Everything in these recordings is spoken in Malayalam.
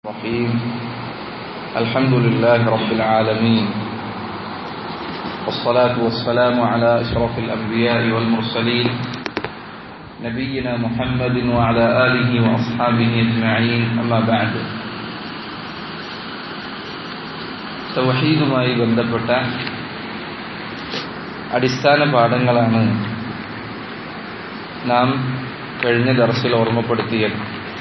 الرحيم الحمد لله رب العالمين والصلاة والسلام على أشرف الأنبياء والمرسلين نبينا محمد وعلى آله وأصحابه أجمعين أما بعد തൗഹീദുമായി ബന്ധപ്പെട്ട അടിസ്ഥാന പാഠങ്ങളാണ് നാം കഴിഞ്ഞ ദർസിൽ ഓർമ്മപ്പെടുത്തിയത്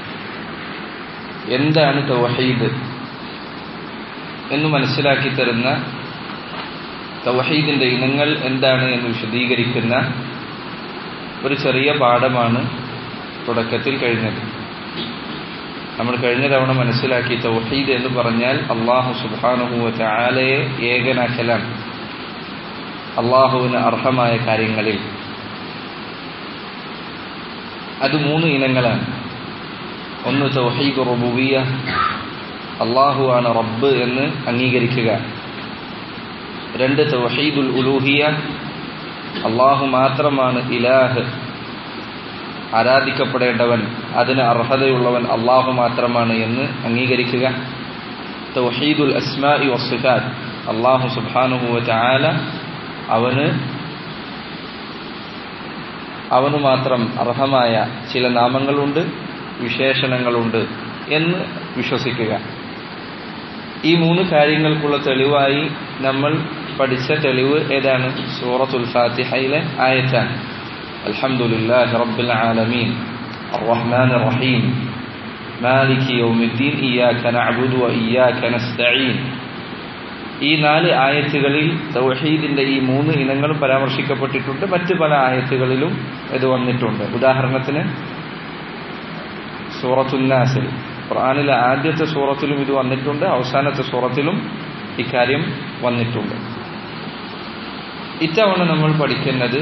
എന്താണ് തൗഹീദ് എന്ന് മനസ്സിലാക്കി തരുന്ന തൗഹീദിന്റെ ഇനങ്ങൾ എന്താണ് എന്ന് വിശദീകരിക്കുന്ന ഒരു ചെറിയ പാഠമാണ് തുടക്കത്തിൽ കഴിഞ്ഞത് നമ്മൾ കഴിഞ്ഞ തവണ മനസ്സിലാക്കി തൗഹീദ് എന്ന് പറഞ്ഞാൽ അള്ളാഹു സുബാനുഹുവ ചാലയെ ഏകനാക്കലാണ് അള്ളാഹുവിന് അർഹമായ കാര്യങ്ങളിൽ അത് മൂന്ന് ഇനങ്ങളാണ് ഒന്ന് തൗഹീദ് റുബുവിയ അള്ളാഹു ആണ് റബ്ബ് എന്ന് അംഗീകരിക്കുക രണ്ട് തൗഹീദുൽ ഉലൂഹിയ അള്ളാഹു മാത്രമാണ് ഇലാഹ് ആരാധിക്കപ്പെടേണ്ടവൻ അതിന് അർഹതയുള്ളവൻ അള്ളാഹു മാത്രമാണ് എന്ന് അംഗീകരിക്കുക തൗഹീദുൽ അസ്മാഇ വസിഫാത്ത് അള്ളാഹു സുബാനുഹുവ ചാല അവന് അവന് മാത്രം അർഹമായ ചില നാമങ്ങളുണ്ട് വിശേഷണങ്ങളുണ്ട് എന്ന് വിശ്വസിക്കുക ഈ മൂന്ന് കാര്യങ്ങൾക്കുള്ള തെളിവായി നമ്മൾ പഠിച്ച തെളിവ് ഏതാണ് സൂറത്തുൽ ഫാത്തിഹയിലെ ആയത്താണ് അൽഹംദുലില്ലാഹി റബ്ബിൽ ആലമീൻ الرحمن الرحيم مالك يوم الدين إياك نعبد وإياك نستعين ഈ നാല് ആയത്തുകളിൽ തൗഹീദിന്റെ ഈ മൂന്ന് ഇനങ്ങളും പരാമർശിക്കപ്പെട്ടിട്ടുണ്ട് മറ്റു പല ആയത്തുകളിലും ഇത് വന്നിട്ടുണ്ട് ഉദാഹരണത്തിന് സൂറത്തുന്നാസിൽ ഖുർആാനിലെ ആദ്യത്തെ സൂറത്തിലും ഇത് വന്നിട്ടുണ്ട് അവസാനത്തെ സൂറത്തിലും ഇക്കാര്യം വന്നിട്ടുണ്ട് ഇത്തവണ നമ്മൾ പഠിക്കുന്നത്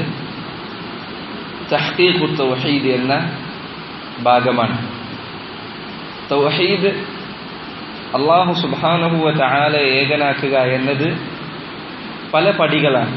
തഹ്ഖീഖു തൗഹീദ് എന്ന ഭാഗമാണ് തൗഹീദ് അള്ളാഹു സുബാനഹുവ തആല ഏകനാക്കുക എന്നത് പല പടികളാണ്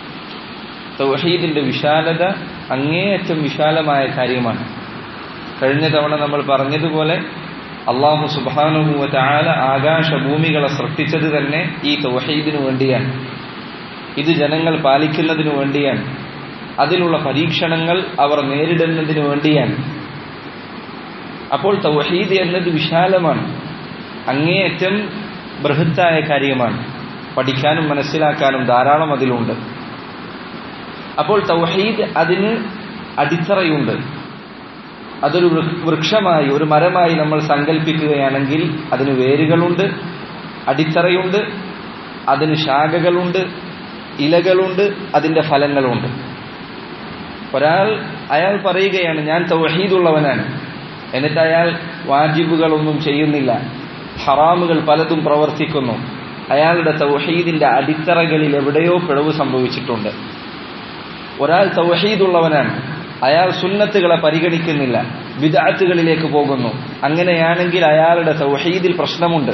തൗഹീദിന്റെ വിശാലത അങ്ങേയറ്റം വിശാലമായ കാര്യമാണ് കഴിഞ്ഞ തവണ നമ്മൾ പറഞ്ഞതുപോലെ അള്ളാഹു സുബാനുഹുവ ചാല ആകാശഭൂമികളെ സൃഷ്ടിച്ചത് തന്നെ ഈ തൗഹീദിനു വേണ്ടിയാണ് ഇത് ജനങ്ങൾ പാലിക്കുന്നതിനു വേണ്ടിയാണ് അതിലുള്ള പരീക്ഷണങ്ങൾ അവർ നേരിടുന്നതിനു വേണ്ടിയാണ് അപ്പോൾ തൗഹീദ് എന്നത് വിശാലമാണ് അങ്ങേയറ്റം ബൃഹത്തായ കാര്യമാണ് പഠിക്കാനും മനസ്സിലാക്കാനും ധാരാളം അതിലുണ്ട് അപ്പോൾ തൗഹീദ് അതിന് അടിത്തറയുണ്ട് അതൊരു വൃക്ഷമായി ഒരു മരമായി നമ്മൾ സങ്കല്പിക്കുകയാണെങ്കിൽ അതിന് വേരുകളുണ്ട് അടിത്തറയുണ്ട് അതിന് ശാഖകളുണ്ട് ഇലകളുണ്ട് അതിന്റെ ഫലങ്ങളുണ്ട് ഒരാൾ അയാൾ പറയുകയാണ് ഞാൻ തൗഹീദുള്ളവനാണ് എന്നിട്ട് അയാൾ വാജിബുകളൊന്നും ചെയ്യുന്നില്ല ഹറാമുകൾ പലതും പ്രവർത്തിക്കുന്നു അയാളുടെ തൗഹീദിന്റെ അടിത്തറകളിൽ എവിടെയോ പിഴവ് സംഭവിച്ചിട്ടുണ്ട് ഒരാൾ തൗഹീദുള്ളവനാണ് അയാൾ സുന്നത്തുകളെ പരിഗണിക്കുന്നില്ല വിദാത്തുകളിലേക്ക് പോകുന്നു അങ്ങനെയാണെങ്കിൽ അയാളുടെ തൗഹീദിൽ പ്രശ്നമുണ്ട്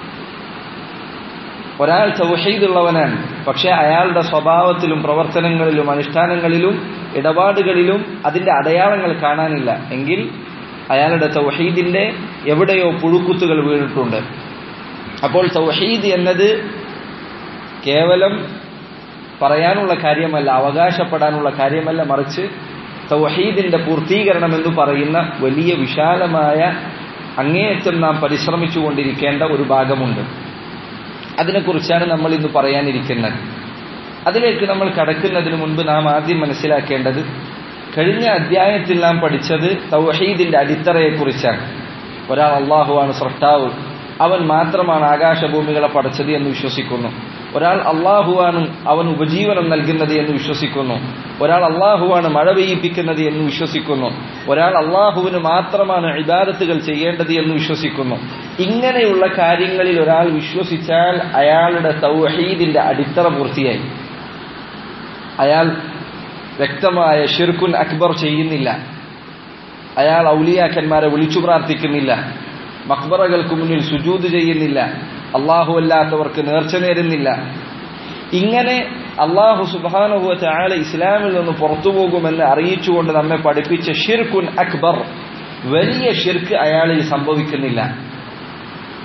ഒരാൾ തൗഹീദുള്ളവനാണ് പക്ഷെ അയാളുടെ സ്വഭാവത്തിലും പ്രവർത്തനങ്ങളിലും അനുഷ്ഠാനങ്ങളിലും ഇടപാടുകളിലും അതിന്റെ അടയാളങ്ങൾ കാണാനില്ല എങ്കിൽ അയാളുടെ തൗഹീദിന്റെ എവിടെയോ പുഴുക്കുത്തുകൾ വീണിട്ടുണ്ട് അപ്പോൾ തൗഹീദ് എന്നത് കേവലം പറയാനുള്ള കാര്യമല്ല അവകാശപ്പെടാനുള്ള കാര്യമല്ല മറിച്ച് തൗഹീദിന്റെ പൂർത്തീകരണം എന്ന് പറയുന്ന വലിയ വിശാലമായ അങ്ങേയറ്റം നാം പരിശ്രമിച്ചുകൊണ്ടിരിക്കേണ്ട ഒരു ഭാഗമുണ്ട് അതിനെക്കുറിച്ചാണ് നമ്മൾ ഇന്ന് പറയാനിരിക്കുന്നത് അതിലേക്ക് നമ്മൾ കടക്കുന്നതിന് മുൻപ് നാം ആദ്യം മനസ്സിലാക്കേണ്ടത് കഴിഞ്ഞ അധ്യായത്തിൽ നാം പഠിച്ചത് തൗഹീദിന്റെ അടിത്തറയെക്കുറിച്ചാണ് ഒരാൾ അള്ളാഹുവാണ് സൃഷ്ടാവ് അവൻ മാത്രമാണ് ആകാശഭൂമികളെ പഠിച്ചത് എന്ന് വിശ്വസിക്കുന്നു ഒരാൾ അള്ളാഹുവാണ് അവൻ ഉപജീവനം നൽകുന്നത് എന്ന് വിശ്വസിക്കുന്നു ഒരാൾ അള്ളാഹുവാണ് മഴ പെയ്യിപ്പിക്കുന്നത് എന്ന് വിശ്വസിക്കുന്നു ഒരാൾ അള്ളാഹുവിന് മാത്രമാണ് ഇബാദത്തുകൾ ചെയ്യേണ്ടത് എന്ന് വിശ്വസിക്കുന്നു ഇങ്ങനെയുള്ള കാര്യങ്ങളിൽ ഒരാൾ വിശ്വസിച്ചാൽ അയാളുടെ തൗഹീദിന്റെ അടിത്തറ പൂർത്തിയായി അയാൾ വ്യക്തമായ ഷിർക്കുൻ അക്ബർ ചെയ്യുന്നില്ല അയാൾ ഔലിയാക്കന്മാരെ വിളിച്ചു പ്രാർത്ഥിക്കുന്നില്ല മക്ബറകൾക്ക് മുന്നിൽ സുജൂത് ചെയ്യുന്നില്ല അള്ളാഹു അല്ലാത്തവർക്ക് നേർച്ച നേരുന്നില്ല ഇങ്ങനെ അള്ളാഹു സുബാനുഹുവ ചാല ഇസ്ലാമിൽ നിന്ന് പുറത്തു പോകുമെന്ന് അറിയിച്ചുകൊണ്ട് നമ്മെ പഠിപ്പിച്ച ഷിർക്കുൻ അക്ബർ വലിയ ഷിർക്ക് അയാളിൽ സംഭവിക്കുന്നില്ല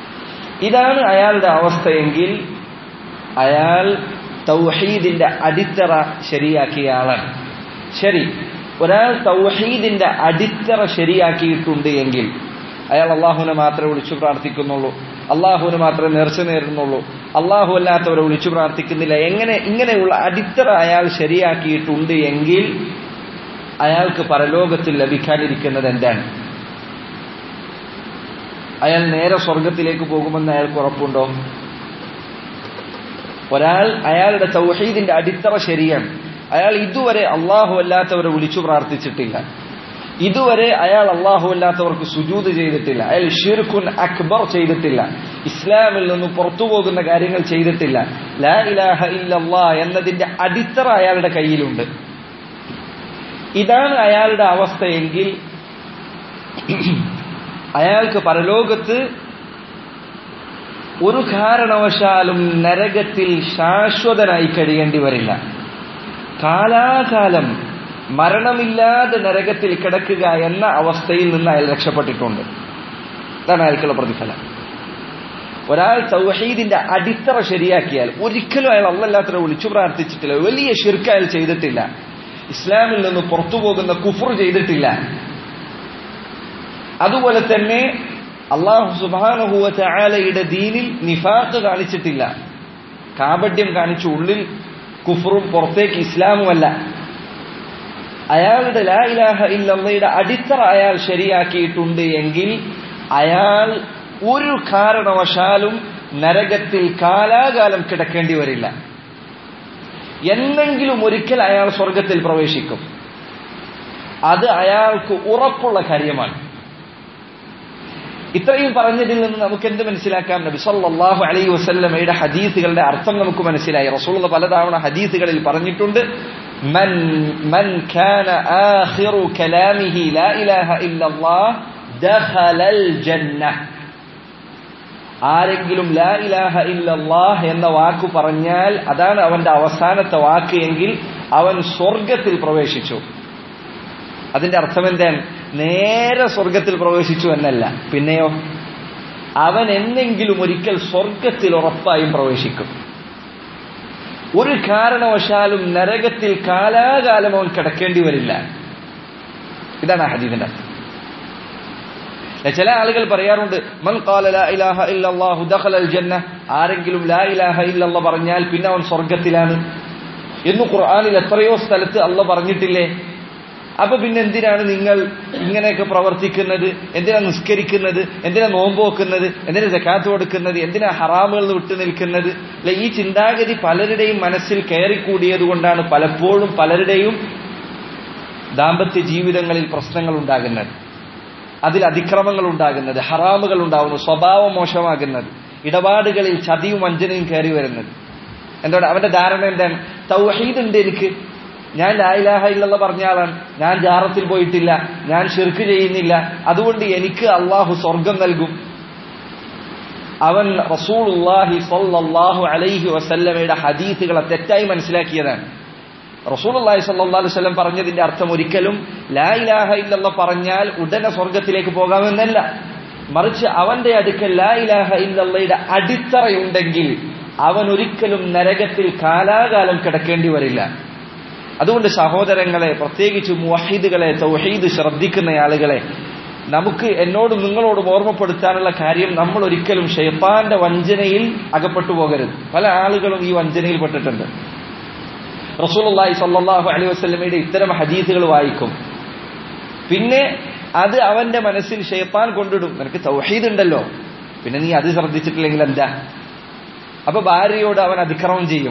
ഇതാണ് അയാളുടെ അവസ്ഥയെങ്കിൽ അയാൾ തൗഹീദിന്റെ അടിത്തറ ശരിയാക്കിയ ആളാണ് ശരി ഒരാൾ തൗഹീദിന്റെ അടിത്തറ ശരിയാക്കിയിട്ടുണ്ട് എങ്കിൽ അയാൾ അള്ളാഹുവിനെ മാത്രമേ വിളിച്ചു പ്രാർത്ഥിക്കുന്നുള്ളൂ അള്ളാഹുവിന് മാത്രമേ നേർച്ച നേരുന്നുള്ളൂ അള്ളാഹു അല്ലാത്തവരെ വിളിച്ചു പ്രാർത്ഥിക്കുന്നില്ല എങ്ങനെ ഇങ്ങനെയുള്ള അടിത്തറ അയാൾ ശരിയാക്കിയിട്ടുണ്ട് എങ്കിൽ അയാൾക്ക് പരലോകത്തിൽ ലഭിക്കാനിരിക്കുന്നത് എന്താണ് അയാൾ നേരെ സ്വർഗത്തിലേക്ക് പോകുമെന്ന് അയാൾക്ക് ഉറപ്പുണ്ടോ ഒരാൾ അയാളുടെ തൗഹീദിന്റെ അടിത്തറ ശരിയാണ് അയാൾ ഇതുവരെ അള്ളാഹു അല്ലാത്തവരെ വിളിച്ചു പ്രാർത്ഥിച്ചിട്ടില്ല ഇതുവരെ അയാൾ അള്ളാഹു അല്ലാത്തവർക്ക് സുജൂത് ചെയ്തിട്ടില്ല അയാൾ ഷിർഖുൻ അക്ബർ ചെയ്തിട്ടില്ല ഇസ്ലാമിൽ നിന്ന് പുറത്തു പോകുന്ന കാര്യങ്ങൾ ചെയ്തിട്ടില്ല ലാ ഇലാഹ ഇല്ലല്ലാ എന്നതിന്റെ അടിത്തറ അയാളുടെ കയ്യിലുണ്ട് ഇതാണ് അയാളുടെ അവസ്ഥയെങ്കിൽ അയാൾക്ക് പരലോകത്ത് ഒരു കാരണവശാലും നരകത്തിൽ ശാശ്വതനായി കഴിയേണ്ടി വരില്ല കാലാകാലം മരണമില്ലാതെ നരകത്തിൽ കിടക്കുക എന്ന അവസ്ഥയിൽ നിന്ന് അയാൾ രക്ഷപ്പെട്ടിട്ടുണ്ട് ഇതാണ് അയാൾക്കുള്ള പ്രതിഫലം ഒരാൾ തൗഹീദിന്റെ അടിത്തറ ശരിയാക്കിയാൽ ഒരിക്കലും അയാൾ അല്ലല്ലാത്തവരെ വിളിച്ചു പ്രാർത്ഥിച്ചിട്ടില്ല വലിയ ഷിർക്ക് അയാൾ ചെയ്തിട്ടില്ല ഇസ്ലാമിൽ നിന്ന് പുറത്തു പോകുന്ന കുഫർ ചെയ്തിട്ടില്ല അതുപോലെ തന്നെ അള്ളാഹു സുബാനുഭൂവത്തെ ആലയുടെ ദീനിൽ നിഫാത്ത് കാണിച്ചിട്ടില്ല കാപട്യം കാണിച്ചു ഉള്ളിൽ കുഫറും പുറത്തേക്ക് ഇസ്ലാമുമല്ല അയാളുടെ ലാ ഇലാഹ ഇല്ലയുടെ അടിത്തറ അയാൾ ശരിയാക്കിയിട്ടുണ്ട് എങ്കിൽ അയാൾ ഒരു കാരണവശാലും നരകത്തിൽ കാലാകാലം കിടക്കേണ്ടി വരില്ല എന്നെങ്കിലും ഒരിക്കൽ അയാൾ സ്വർഗത്തിൽ പ്രവേശിക്കും അത് അയാൾക്ക് ഉറപ്പുള്ള കാര്യമാണ് ഇത്രയും പറഞ്ഞതിൽ നിന്ന് നമുക്ക് എന്ത് മനസ്സിലാക്കാം നബി സല്ലല്ലാഹു അലൈഹി വസല്ലമയുടെ ഹദീസുകളുടെ അർത്ഥം നമുക്ക് മനസ്സിലായി റസൂൽ പലതവണ ഹദീസുകളിൽ പറഞ്ഞിട്ടുണ്ട് മൻ മൻ കാന ആഖിറു കലാമിഹി ലാ ഇലാഹ ഇല്ലല്ലാഹ് ദഖലൽ ജന്ന ആരെങ്കിലും ലാ ഇലാഹ ഇല്ലല്ലാഹ് എന്ന വാക്ക് പറഞ്ഞാൽ അതാണ് അവന്റെ അവസാനത്തെ വാക്ക് എങ്കിൽ അവൻ സ്വർഗത്തിൽ പ്രവേശിച്ചു അതിന്റെ അർത്ഥം എന്താണ് നേരെ സ്വർഗത്തിൽ പ്രവേശിച്ചു എന്നല്ല പിന്നെയോ അവൻ എന്നെങ്കിലും ഒരിക്കൽ സ്വർഗത്തിൽ ഉറപ്പായും പ്രവേശിക്കും ഒരു കാരണവശാലും നരകത്തിൽ കാലാകാലം അവൻ കിടക്കേണ്ടി വരില്ല ഇതാണ് ആ ഹദീദിന്റെ അർത്ഥം ചില ആളുകൾ പറയാറുണ്ട് മൻ ഖാല ലാ ഇലാഹ ഇല്ലല്ലാഹു ദഖലൽ ജന്ന ആരെങ്കിലും ലാ ഇലാഹ ഇല്ലല്ലാഹ് പറഞ്ഞാൽ പിന്നെ അവൻ സ്വർഗത്തിലാണ് എന്ന് ഖുർആനിൽ എത്രയോ സ്ഥലത്ത് അല്ല പറഞ്ഞിട്ടില്ലേ അപ്പൊ പിന്നെ എന്തിനാണ് നിങ്ങൾ ഇങ്ങനെയൊക്കെ പ്രവർത്തിക്കുന്നത് എന്തിനാ നിസ്കരിക്കുന്നത് എന്തിനാ നോമ്പ് വെക്കുന്നത് എന്തിനാ ജക്കാത്ത് കൊടുക്കുന്നത് എന്തിനാ ഹറാമുകൾ വിട്ടു നിൽക്കുന്നത് അല്ലെ ഈ ചിന്താഗതി പലരുടെയും മനസ്സിൽ കയറിക്കൂടിയത് കൊണ്ടാണ് പലപ്പോഴും പലരുടെയും ദാമ്പത്യ ജീവിതങ്ങളിൽ പ്രശ്നങ്ങൾ ഉണ്ടാകുന്നത് അതിൽ അതിക്രമങ്ങൾ ഉണ്ടാകുന്നത് ഹറാമുകൾ ഉണ്ടാകുന്നു സ്വഭാവം മോശമാകുന്നത് ഇടപാടുകളിൽ ചതിയും വഞ്ചനയും കയറി വരുന്നത് എന്താണ് അവന്റെ ധാരണ എന്താണ് തൗഹീദ് ഉണ്ട് എനിക്ക് ഞാൻ ലായിലാഹ ഇല്ലെന്ന് പറഞ്ഞ ആളാണ് ഞാൻ ജാറത്തിൽ പോയിട്ടില്ല ഞാൻ ഷിർക്ക് ചെയ്യുന്നില്ല അതുകൊണ്ട് എനിക്ക് അള്ളാഹു സ്വർഗം നൽകും അവൻ റസൂലുള്ളാഹി സ്വല്ലല്ലാഹു അലൈഹി വസല്ലമയുടെ ഹദീസുകളെ തെറ്റായി മനസ്സിലാക്കിയതാണ് റസൂലുള്ളാഹി സ്വല്ലല്ലാഹു അലൈഹി വസല്ലം പറഞ്ഞതിന്റെ അർത്ഥം ഒരിക്കലും ലാ ഇലാഹ ഇല്ലല്ലാഹ് പറഞ്ഞാൽ ഉടനെ സ്വർഗത്തിലേക്ക് പോകാമെന്നല്ല മറിച്ച് അവന്റെ അടുക്കൽ ലാ ഇലാഹ ഇല്ലല്ലയുടെ അടിത്തറയുണ്ടെങ്കിൽ അവൻ ഒരിക്കലും നരകത്തിൽ കാലാകാലം കിടക്കേണ്ടി വരില്ല അതുകൊണ്ട് സഹോദരങ്ങളെ പ്രത്യേകിച്ച് മുവഹിദുകളെ തൗഹീദ് ശ്രദ്ധിക്കുന്ന ആളുകളെ നമുക്ക് എന്നോടും നിങ്ങളോടും ഓർമ്മപ്പെടുത്താനുള്ള കാര്യം നമ്മൾ ഒരിക്കലും ഷെയ്ത്താന്റെ വഞ്ചനയിൽ അകപ്പെട്ടു പോകരുത് പല ആളുകളും ഈ വഞ്ചനയിൽ പെട്ടിട്ടുണ്ട് റസൂലുള്ളാഹി സ്വല്ലല്ലാഹു അലൈഹി വസല്ലമയുടെ ഇത്തരം ഹദീസുകൾ വായിക്കും പിന്നെ അത് അവന്റെ മനസ്സിൽ ഷെയ്ത്താൻ കൊണ്ടിടും നിനക്ക് തൗഹീദ് ഉണ്ടല്ലോ പിന്നെ നീ അത് ശ്രദ്ധിച്ചിട്ടില്ലെങ്കിൽ എന്താ അപ്പൊ ഭാര്യയോട് അവൻ അതിക്രമം ചെയ്യും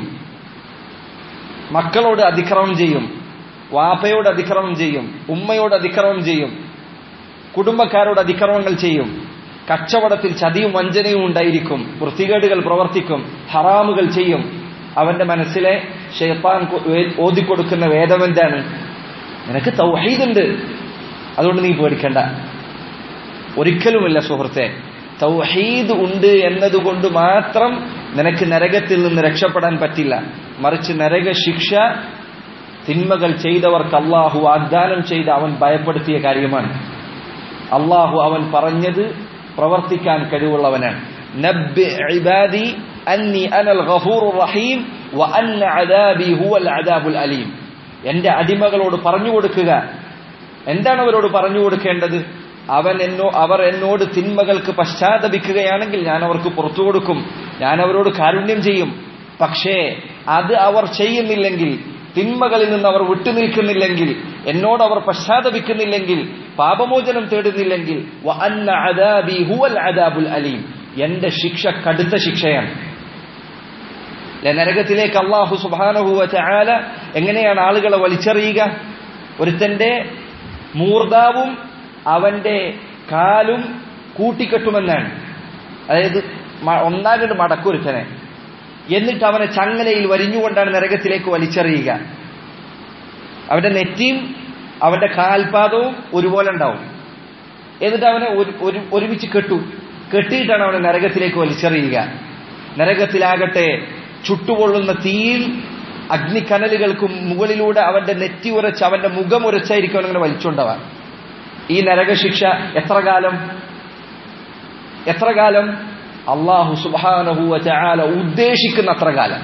മക്കളോട് അതിക്രമം ചെയ്യും വാപ്പയോട് അതിക്രമം ചെയ്യും ഉമ്മയോട് അതിക്രമം ചെയ്യും കുടുംബക്കാരോട് അതിക്രമങ്ങൾ ചെയ്യും കച്ചവടത്തിൽ ചതിയും വഞ്ചനയും ഉണ്ടായിരിക്കും വൃത്തികേടുകൾ പ്രവർത്തിക്കും ഹറാമുകൾ ചെയ്യും അവന്റെ മനസ്സിലെ ഷെയ്ത്താൻ ഓതിക്കൊടുക്കുന്ന വേദം എന്താണ് നിനക്ക് തൗഹീദുണ്ട് അതുകൊണ്ട് നീ പേടിക്കണ്ട ഒരിക്കലുമില്ല സുഹൃത്തെ തൗഹീദ് ഉണ്ട് എന്നതുകൊണ്ട് മാത്രം നിനക്ക് നരകത്തിൽ നിന്ന് രക്ഷപ്പെടാൻ പറ്റില്ല മറിച്ച് നരക ശിക്ഷ തിന്മകൾ ചെയ്തവർക്ക് അള്ളാഹു വാഗ്ദാനം ചെയ്ത് അവൻ ഭയപ്പെടുത്തിയ കാര്യമാണ് അള്ളാഹു അവൻ പറഞ്ഞത് പ്രവർത്തിക്കാൻ കഴിവുള്ളവനാണ് നബ്ബി ഇബാദി അന്നി അനൽ ഗഫൂറുർ റഹീം വ അന്ന അദാബി ഹുവൽ അദാബുൽ അലീം എന്റെ അടിമകളോട് പറഞ്ഞു കൊടുക്കുക എന്താണ് അവരോട് പറഞ്ഞു കൊടുക്കേണ്ടത് അവൻ എന്നോ അവർ എന്നോട് തിന്മകൾക്ക് പശ്ചാത്തപിക്കുകയാണെങ്കിൽ ഞാൻ അവർക്ക് പുറത്തു കൊടുക്കും ഞാൻ അവരോട് കാരുണ്യം ചെയ്യും പക്ഷേ അത് അവർ ചെയ്യുന്നില്ലെങ്കിൽ തിന്മകളിൽ നിന്ന് അവർ വിട്ടുനിൽക്കുന്നില്ലെങ്കിൽ എന്നോട് അവർ പശ്ചാത്തപിക്കുന്നില്ലെങ്കിൽ പാപമോചനം തേടുന്നില്ലെങ്കിൽ വ അന്ന അദാബി ഹുവൽ അദാബുൽ അലീം എന്റെ ശിക്ഷ കടുത്ത ശിക്ഷയാണ് അല്ലെ, നരകത്തിലേക്ക് അള്ളാഹു സുബാനഹുവ ചാല എങ്ങനെയാണ് ആളുകളെ വലിച്ചെറിയുക ഒരുത്തന്റെ മൂർദാവും അവന്റെ കാലും കൂട്ടിക്കെട്ടുമെന്നാണ് അതായത് മ- ഒന്നാകട്ട് മടക്കൊരുത്തനെ എന്നിട്ട് അവനെ ചങ്ങലയിൽ വരിഞ്ഞുകൊണ്ടാണ് നരകത്തിലേക്ക് വലിച്ചെറിയുക അവന്റെ നെറ്റിയും അവന്റെ കാൽപാദവും ഒരുപോലെ ഉണ്ടാവും എന്നിട്ട് അവനെ ഒരു- ഒരു- ഒരുമിച്ച് കെട്ടു കെട്ടിയിട്ടാണ് അവനെ നരകത്തിലേക്ക് വലിച്ചെറിയുക നരകത്തിലാകട്ടെ ചുട്ടുപൊള്ളുന്ന തീയിൽ അഗ്നിക്കനലുകൾക്ക് മുകളിലൂടെ അവന്റെ നെറ്റി ഉരച്ച് അവന്റെ മുഖം ഉരച്ചായിരിക്കും അവനങ്ങനെ വലിച്ചുകൊണ്ടവൻ ഈ നരകശിക്ഷ എത്ര കാലം എത്ര കാലം അള്ളാഹു സുബാനഹുവ ചാല ഉദ്ദേശിക്കുന്ന അത്ര കാലം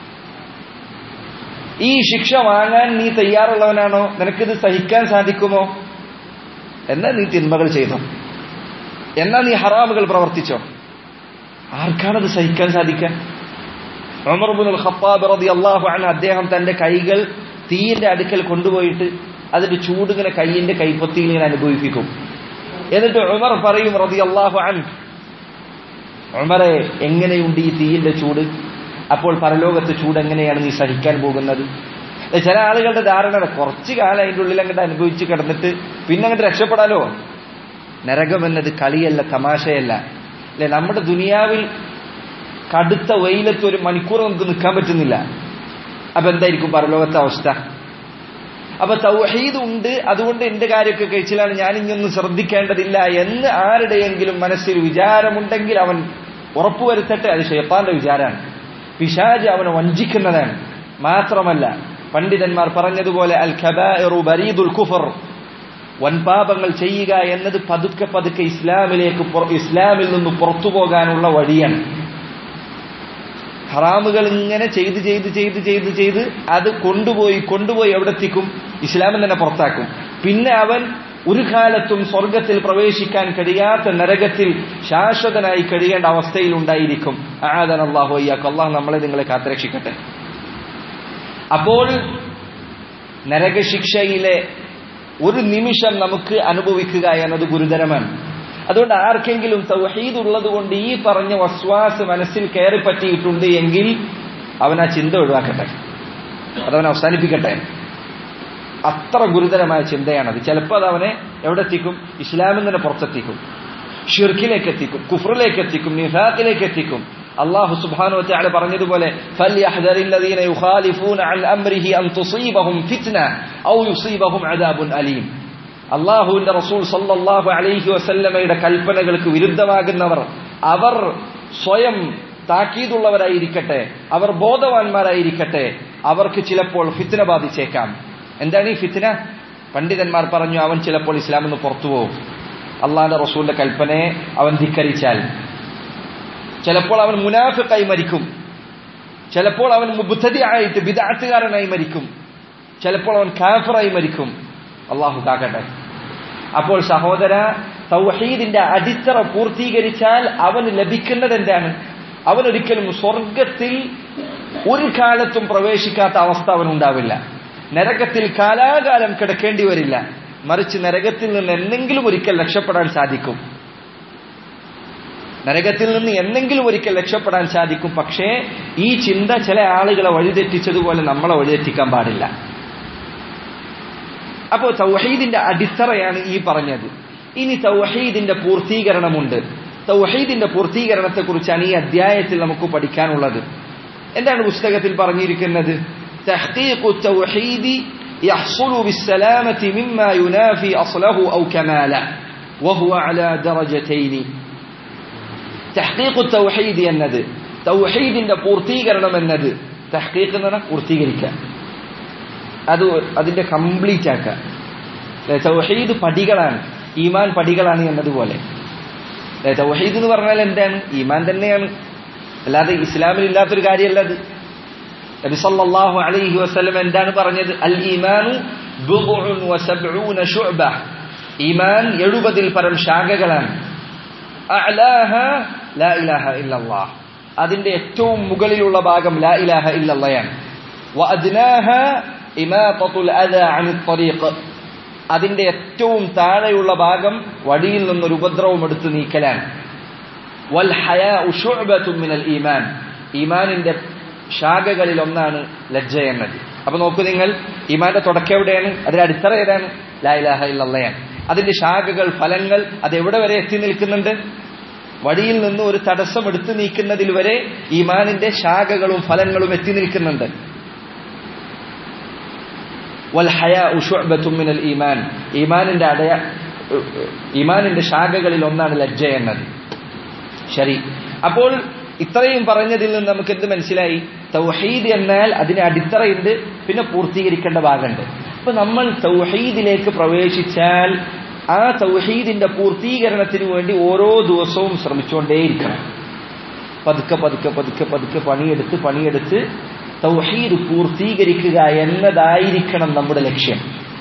ഈ ശിക്ഷ വാങ്ങാൻ നീ തയ്യാറുള്ളവനാണോ നിനക്കിത് സഹിക്കാൻ സാധിക്കുമോ എന്നാൽ നീ തിന്മകൾ ചെയ്തോ എന്നാൽ നീ ഹറാമുകൾ പ്രവർത്തിച്ചോ ആർക്കാണത് സഹിക്കാൻ സാധിക്കാൻ ഉമർബുൽ ഖത്താബ് റതി അള്ളാഹു ആണ് അദ്ദേഹം തന്റെ കൈകൾ തീയിന്റെ അടുക്കൽ കൊണ്ടുപോയിട്ട് അതിന്റെ ചൂടിങ്ങനെ കൈയിന്റെ കൈപ്പത്തിയിൽ ഇങ്ങനെ അനുഭവിപ്പിക്കും എന്നിട്ട് ഉമർ പറയും റതി അള്ളാഹു അൻ ഉമറെ എങ്ങനെയുണ്ട് ഈ തീയിന്റെ ചൂട് അപ്പോൾ പരലോകത്തെ ചൂട് എങ്ങനെയാണ് നീ സഹിക്കാൻ പോകുന്നത് ഏ, ചില ആളുകളുടെ ധാരണ കുറച്ചു കാലം അതിന്റെ ഉള്ളിൽ അങ്ങോട്ട് അനുഭവിച്ച് കിടന്നിട്ട് പിന്നെ അങ്ങോട്ട് രക്ഷപ്പെടാലോ നരകം എന്നത് കളിയല്ല തമാശയല്ല അല്ലെ നമ്മുടെ ദുനിയാവിൽ കടുത്ത വെയിലത്ത് ഒരു മണിക്കൂർ നമുക്ക് നിൽക്കാൻ പറ്റുന്നില്ല അപ്പൊ എന്തായിരിക്കും പരലോകത്തെ അവസ്ഥ അപ്പൊ തൗഹീദ് ഉണ്ട് അതുകൊണ്ട് എന്റെ കാര്യമൊക്കെ കഴിച്ചിലാണ് ഞാൻ ഇനിയൊന്നും ശ്രദ്ധിക്കേണ്ടതില്ല എന്ന് ആരുടെയെങ്കിലും മനസ്സിൽ വിചാരമുണ്ടെങ്കിൽ അവൻ ഉറപ്പുവരുത്തട്ടെ അത് ഷെയ്ത്താന്റെ വിചാരമാണ് പിശാജ് അവനെ വഞ്ചിക്കുന്നതാണ് മാത്രമല്ല പണ്ഡിതന്മാർ പറഞ്ഞതുപോലെ അൽ ഖബാഇറു ബരീദുൽ കുഫർ വൻപാപങ്ങൾ ചെയ്യുക എന്നത് പതുക്കെ പതുക്കെ ഇസ്ലാമിലേക്ക് പുറ- ഇസ്ലാമിൽ നിന്ന് പുറത്തു പോകാനുള്ള വഴിയാണ് ഹറാമുകൾ ഇങ്ങനെ ചെയ്ത് ചെയ്ത് ചെയ്ത് ചെയ്ത് ചെയ്ത് അത് കൊണ്ടുപോയി കൊണ്ടുപോയി എവിടെ എത്തിക്കും ഇസ്ലാമിൽ തന്നെ പുറത്താക്കും പിന്നെ അവൻ ഒരു കാലത്തും സ്വർഗത്തിൽ പ്രവേശിക്കാൻ കഴിയാത്ത നരകത്തിൽ ശാശ്വതനായി കഴിയേണ്ട അവസ്ഥയിൽ ഉണ്ടായിരിക്കും ആദൻ അള്ളാഹു അയ്യാക്ക് അള്ളാഹു നമ്മളെ നിങ്ങളെ കാത്തുരക്ഷിക്കട്ടെ അപ്പോൾ നരകശിക്ഷയിലെ ഒരു നിമിഷം നമുക്ക് അനുഭവിക്കുക എന്നത് ഗുരുതരമാണ് അതുകൊണ്ട് ആർക്കെങ്കിലും തൗഹീദ് ഉള്ളത് കൊണ്ട് ഈ പറഞ്ഞ വസ്വാസ് മനസ്സിൽ കയറി പറ്റിയിട്ടുണ്ട് എങ്കിൽ അവൻ ആ ചിന്ത ഒഴിവാക്കട്ടെ അതവൻ അവസാനിപ്പിക്കട്ടെ അത്ര ഗുരുതരമായ ചിന്തയാണത് ചിലപ്പോൾ അത് അവനെ എവിടെ എത്തിക്കും ഇസ്ലാമിൽ തന്നെ പുറത്തെത്തിക്കും ഷിർക്കിലേക്ക് എത്തിക്കും കുഫറിലേക്ക് എത്തിക്കും നിഫാഖിലേക്ക് എത്തിക്കും അള്ളാഹു സുബ്ഹാനഹു വതആല പറഞ്ഞതുപോലെ ഫൽയഹ്ദറില്ലദീന യുഖാലിഫൂന അൻ അംരിഹി അൻ തുസീബഹും ഫിത്ന ഔ യുസീബഹും അദാബുൻ അലീം അള്ളാഹുവിന്റെ റസൂൽ സല്ലല്ലാഹു അലൈഹി വസല്ലമയുടെ കൽപ്പനകൾക്ക് വിരുദ്ധമാകുന്നവർ അവർ സ്വയം താക്കീതുള്ളവരായിരിക്കട്ടെ അവർ ബോധവാന്മാരായിരിക്കട്ടെ അവർക്ക് ചിലപ്പോൾ ഫിത്ന ബാധിച്ചേക്കാം എന്താണ് ഈ ഫിത്ന പണ്ഡിതന്മാർ പറഞ്ഞു അവൻ ചിലപ്പോൾ ഇസ്ലാമിൽ നിന്ന് പുറത്തു പോകും അള്ളാഹിന്റെ റസൂലിന്റെ കൽപ്പനയെ അവൻ ധിക്കരിച്ചാൽ ചിലപ്പോൾ അവൻ മുനാഫിക്കായി മരിക്കും ചിലപ്പോൾ അവൻ മുബുദ്ധതി ആയിട്ട് വിദാത്തുകാരനായി മരിക്കും ചിലപ്പോൾ അവൻ കാഫറായി മരിക്കും അള്ളാഹു കാക്കട്ടെ അപ്പോൾ സഹോദര തൗഹീദിന്റെ അടിത്തറ പൂർത്തീകരിച്ചാൽ അവന് ലഭിക്കുന്നത് എന്താണ് അവൻ ഒരിക്കലും സ്വർഗത്തിൽ ഒരു കാലത്തും പ്രവേശിക്കാത്ത അവസ്ഥ അവനുണ്ടാവില്ല നരകത്തിൽ കാലാകാലം കിടക്കേണ്ടി വരില്ല മറിച്ച് നരകത്തിൽ നിന്ന് എന്തെങ്കിലും ഒരിക്കൽ രക്ഷപ്പെടാൻ സാധിക്കും നരകത്തിൽ നിന്ന് എന്തെങ്കിലും ഒരിക്കൽ രക്ഷപ്പെടാൻ സാധിക്കും പക്ഷേ ഈ ചിന്ത ചില ആളുകളെ വഴിതെറ്റിച്ചതുപോലെ നമ്മളെ വഴിതെറ്റിക്കാൻ പാടില്ല അപ്പോൾ തൗഹീദിന്റെ അടിത്തറയാണ് ഈ പറഞ്ഞത് ഇനി തൗഹീദിന്റെ പൂർത്തീകരണമുണ്ട് തൗഹീദിന്റെ പൂർത്തീകരണത്തെക്കുറിച്ചാണ് ഈ അധ്യായത്തിൽ നമുക്ക് പഠിക്കാനുള്ളത് എന്താണ് പുസ്തകത്തിൽ പറഞ്ഞിരിക്കുന്നത് تحقيق التوحيد يحصل بالسلامة مما ينافي أصله أو كماله وهو على درجتين تحقيق التوحيد എന്നത് തൗഹീദിന്റെ പൂർത്തീകരണം എന്നത് തഹ്ഖീഖ് എന്ന് പറഞ്ഞാൽ പൂർത്തീകരിക്കുക അത് അതിന്റെ കംപ്ലീറ്റ് ആക്കുക തൗഹീദ് പടികളാണ് ഈമാൻ പടികളാണ് എന്നതുപോലെ ഏ, തൗഹീദ് എന്ന് പറഞ്ഞാൽ എന്താണ് ഈമാൻ തന്നെയാണ് അല്ലാതെ ഇസ്ലാമിൽ ഇല്ലാത്തൊരു കാര്യമല്ല അത് നബി സല്ലല്ലാഹു അലൈഹി വസല്ലം എന്താണ് പറഞ്ഞത് അൽ ഈമാനു ബിദ്ഉൻ വസബ്ഊന ശുഅബ ഈമാൻ 70 ൽ പരം ശാഖകളാണ് അഅലാഹ ലാ ഇലാഹ ഇല്ലല്ലാഹ് അതിന്റെ ഏറ്റവും മുകളിലുള്ള ഭാഗം ലാ ഇലാഹ ഇല്ലല്ലയാണ് വഅദ്നാഹ ഇമാതത്തുൽ അദാ അനിൽ ത്വരീഖ് അതിന്റെ ഏറ്റവും താഴെയുള്ള ഭാഗം വടിയിൽ നിന്നൊരു ഉപദ്രവം എടുത്തു നീക്കലാണ് വൽ ഹയാഉ ശുഅബത്തുൻ മിനൽ ഈമാൻ ഈമാനിന്റെ ശാഖകളിൽ ഒന്നാണ് ലജ്ജ എന്നത് അപ്പൊ നോക്കൂ നിങ്ങൾ ഈമാന്റെ തുടക്കം എവിടെയാണ് അതിന്റെ അടിത്തറ ഏതാണ് ലാ ഇലാഹ ഇല്ലല്ലയാണ് അതിന്റെ ശാഖകൾ ഫലങ്ങൾ അത് എവിടെ വരെ എത്തി നിൽക്കുന്നുണ്ട് വഴിയിൽ നിന്ന് ഒരു തടസ്സം എടുത്തു നീക്കുന്നതിൽ വരെ ഈമാനിന്റെ ശാഖകളും ഫലങ്ങളും എത്തി നിൽക്കുന്നുണ്ട് വൽ ഹയാഉ ശുഅബത്തുൻ മിനൽ ഈമാൻ ഈമാനിന്റെ അടയ ഈമാനിന്റെ ശാഖകളിൽ ഒന്നാണ് ലജ്ജ എന്നത് ശരി അപ്പോൾ ഇത്രയും പറഞ്ഞതിൽ നിന്ന് നമുക്ക് എന്ത് മനസ്സിലായി തൗഹീദ് എന്നാൽ അതിന് അടിത്തറയുണ്ട് പിന്നെ പൂർത്തീകരിക്കേണ്ട ഭാഗമുണ്ട് അപ്പൊ നമ്മൾ തൗഹീദിലേക്ക് പ്രവേശിച്ചാൽ ആ തൗഹീദിന്റെ പൂർത്തീകരണത്തിന് വേണ്ടി ഓരോ ദിവസവും ശ്രമിച്ചുകൊണ്ടേയിരിക്കണം പതുക്കെ പതുക്കെ പതുക്കെ പതുക്കെ പണിയെടുത്ത് പണിയെടുത്ത് തൗഹീദ് പൂർത്തീകരിക്കുക എന്നതായിരിക്കണം നമ്മുടെ ലക്ഷ്യം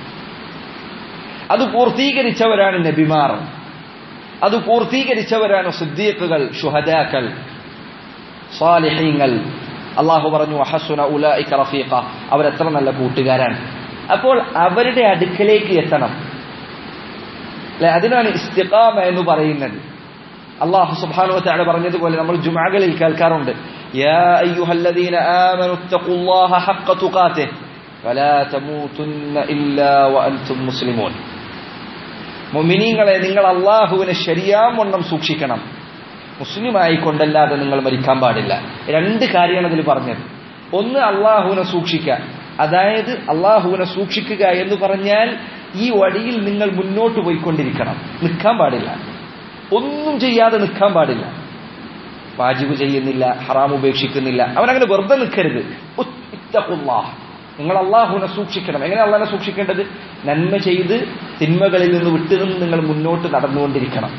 അത് പൂർത്തീകരിച്ചവരാണ് നബിമാർ അത് പൂർത്തീകരിച്ചവരാണ് സുദ്ദീഖുകൾ ഷുഹദാക്കൾ സ്വാലിഹീങ്ങൾ അള്ളാഹു പറഞ്ഞു അഹസുന ഉലൈക റഫീഖ അവരെത്ര നല്ല കൂട്ടുകാരാണ് അപ്പോൾ അവരുടെ അടുക്കലേക്ക് എത്തണം അല്ലെ അതിനാണ് ഇസ്തിഖാമ എന്ന് പറയുന്നത് അള്ളാഹു സുബ്ഹാനഹു വതആല പറഞ്ഞതുപോലെ നമ്മൾ ജുമഅകളിൽ കേൾക്കാറുണ്ട് യാ അയ്യുഹല്ലദീന ആമനു തഖുല്ലാഹ ഹഖ്ക തുഖാതിഹ് വലാ തമൂതുന്ന ഇല്ലാ വഅൻതും മുസ്ലിമൂൻ മുഅ്മിനീങ്ങളെ നിങ്ങൾ അള്ളാഹുവിനെ ശരിയാവണ്ണം സൂക്ഷിക്കണം മുസ്ലിമായി കൊണ്ടല്ലാതെ നിങ്ങൾ മരിക്കാൻ പാടില്ല രണ്ട് കാര്യമാണ് അതിൽ പറഞ്ഞത് ഒന്ന് അള്ളാഹുവിനെ സൂക്ഷിക്കുക അതായത് അള്ളാഹുവിനെ സൂക്ഷിക്കുക എന്ന് പറഞ്ഞാൽ ഈ വഴിയിൽ നിങ്ങൾ മുന്നോട്ട് പോയിക്കൊണ്ടിരിക്കണം നിൽക്കാൻ പാടില്ല ഒന്നും ചെയ്യാതെ നിൽക്കാൻ പാടില്ല വാജിബ് ചെയ്യുന്നില്ല ഹറാം ഉപേക്ഷിക്കുന്നില്ല അവനങ്ങനെ വെറുതെ നിൽക്കരുത് ഇത്തഖുല്ലാഹ്. നിങ്ങൾ അള്ളാഹുവിനെ സൂക്ഷിക്കണം എങ്ങനെ അള്ളാഹിനെ സൂക്ഷിക്കേണ്ടത് നന്മ ചെയ്ത് തിന്മകളിൽ നിന്ന് വിട്ടുനിന്ന് നിങ്ങൾ മുന്നോട്ട് നടന്നുകൊണ്ടിരിക്കണം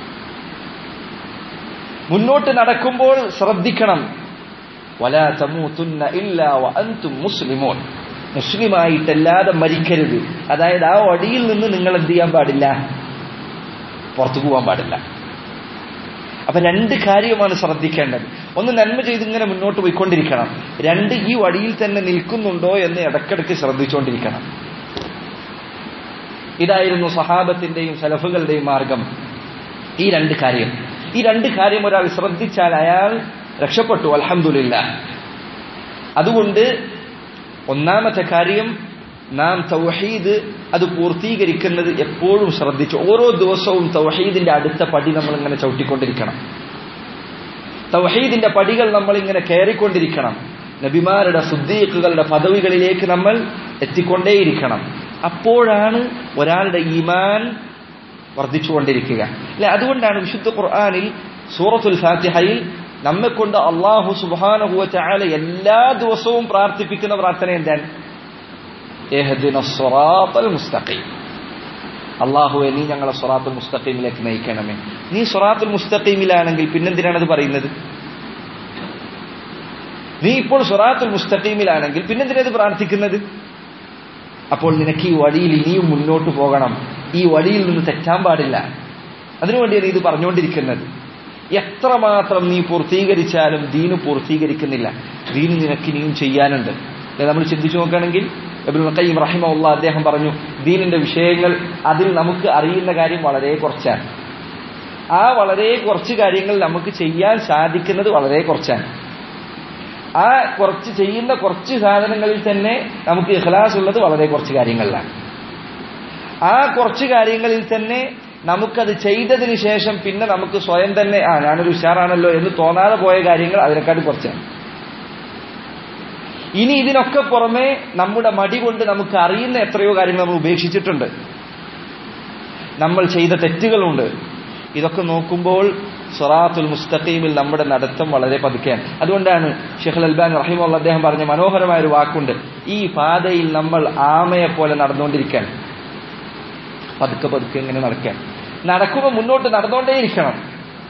മുന്നോട്ട് നടക്കുമ്പോൾ ശ്രദ്ധിക്കണം വലാ തമൂതുന്ന ഇല്ലാ വഅൻതും മുസ്ലിമൂൻ മുസ്ലിമായിട്ടല്ലാതെ മരിക്കരുത് അതായത് ആ വടിയിൽ നിന്ന് നിങ്ങൾ എന്ത് ചെയ്യാൻ പാടില്ല പുറത്തു പോകാൻ പാടില്ല അപ്പൊ രണ്ട് കാര്യമാണ് ശ്രദ്ധിക്കേണ്ടത് ഒന്ന് നന്മ ചെയ്ത് ഇങ്ങനെ മുന്നോട്ട് പോയിക്കൊണ്ടിരിക്കണം രണ്ട് ഈ വടിയിൽ തന്നെ നിൽക്കുന്നുണ്ടോ എന്ന് ഇടക്കിടക്ക് ശ്രദ്ധിച്ചുകൊണ്ടിരിക്കണം ഇതായിരുന്നു സഹാബത്തിന്റെയും സലഫുകളുടെയും മാർഗം ഈ രണ്ട് കാര്യം ഈ രണ്ട് കാര്യം ഒരാൾ ശ്രദ്ധിച്ചാൽ അയാൾ രക്ഷപ്പെട്ടു അൽഹംദുലില്ല അതുകൊണ്ട് ഒന്നാമത്തെ കാര്യം നാം തൗഹീദ് അത് പൂർത്തീകരിക്കുന്നത് എപ്പോഴും ശ്രദ്ധിച്ചു ഓരോ ദിവസവും തൗഹീദിന്റെ അടുത്ത പടി നമ്മൾ ഇങ്ങനെ ചവിട്ടിക്കൊണ്ടിരിക്കണം തൗഹീദിന്റെ പടികൾ നമ്മൾ ഇങ്ങനെ കയറിക്കൊണ്ടിരിക്കണം നബിമാരുടെ സുദ്ദീഖുകളുടെ പദവികളിലേക്ക് നമ്മൾ എത്തിക്കൊണ്ടേയിരിക്കണം അപ്പോഴാണ് ഒരാളുടെ ഈമാൻ വർദ്ധിച്ചുകൊണ്ടിരിക്കുക അല്ലെ അതുകൊണ്ടാണ് വിശുദ്ധ ഖുർആാനിൽ സൂറത്തുൽ ഫാത്തിഹയിൽ നമ്മെ കൊണ്ട് അള്ളാഹു സുബാനഹുവ ചാല എല്ലാ ദിവസവും പ്രാർത്ഥിപ്പിക്കുന്ന പ്രാർത്ഥന എന്താണ് ഇഹ്ദിന സ്വറാത്തൽ മുസ്തഖീം അള്ളാഹുവെ നീ ഞങ്ങളെ സ്വറാത്തുൽ മുസ്തഖീമിലേക്ക് നയിക്കണമേ നീ സ്വറാത്തുൽ മുസ്തഖീമിലാണെങ്കിൽ പിന്നെന്തിനാണ് അത് പറയുന്നത് നീ ഇപ്പോൾ സ്വറാത്തുൽ മുസ്തഖീമിലാണെങ്കിൽ പിന്നെന്തിനാ ഇത് പ്രാർത്ഥിക്കുന്നത് അപ്പോൾ നിനക്ക് ഈ വഴിയിൽ ഇനിയും മുന്നോട്ട് പോകണം ഈ വഴിയിൽ നിന്ന് തെറ്റാൻ പാടില്ല അതിനുവേണ്ടിയാണ് ഇത് പറഞ്ഞുകൊണ്ടിരിക്കുന്നത് എത്രമാത്രം നീ പൂർത്തീകരിച്ചാലും ദീന് പൂർത്തീകരിക്കുന്നില്ല ദീന് നിനക്ക് ഇനിയും ചെയ്യാനുണ്ട് അല്ലെ നമ്മൾ ചിന്തിച്ചു നോക്കുകയാണെങ്കിൽ ഇബ്നുൽ ഖയ്യിം റഹിമഹുള്ള അദ്ദേഹം പറഞ്ഞു ദീനിന്റെ വിഷയങ്ങൾ അതിൽ നമുക്ക് അറിയുന്ന കാര്യം വളരെ കുറച്ചാണ് ആ വളരെ കുറച്ച് കാര്യങ്ങൾ നമുക്ക് ചെയ്യാൻ സാധിക്കുന്നത് വളരെ കുറച്ചാണ് ആ കുറച്ച് ചെയ്യുന്ന കുറച്ച് സാധനങ്ങളിൽ തന്നെ നമുക്ക് ഇഖ്ലാസ് ഉള്ളത് വളരെ കുറച്ച് കാര്യങ്ങളിലാണ് ആ കുറച്ച് കാര്യങ്ങളിൽ തന്നെ നമുക്കത് ചെയ്തതിന് ശേഷം പിന്നെ നമുക്ക് സ്വയം തന്നെ ആ ഞാനൊരു ഉഷാറാണല്ലോ എന്ന് തോന്നാതെ പോയ കാര്യങ്ങൾ അതിനെക്കാട്ടും കുറച്ചാണ് ഇനി ഇതിനൊക്കെ പുറമെ നമ്മുടെ മടി കൊണ്ട് നമുക്ക് അറിയുന്ന എത്രയോ കാര്യങ്ങൾ നമ്മൾ ഉപേക്ഷിച്ചിട്ടുണ്ട് നമ്മൾ ചെയ്ത തെറ്റുകളുണ്ട് ഇതൊക്കെ നോക്കുമ്പോൾ സൊറാത്തുൽ മുസ്തഖീമിൽ നമ്മുടെ നടത്തം വളരെ പതുക്കെയാണ് അതുകൊണ്ടാണ് ഷെഖ് അൽബാൻ റഹിമുള്ള അദ്ദേഹം പറഞ്ഞ മനോഹരമായ ഒരു വാക്കുണ്ട് ഈ പാതയിൽ നമ്മൾ ആമയെ പോലെ നടന്നുകൊണ്ടിരിക്കാൻ പതുക്കെ പതുക്കെ ഇങ്ങനെ നടക്കാൻ നടക്കുമ്പോൾ മുന്നോട്ട് നടന്നുകൊണ്ടേയിരിക്കണം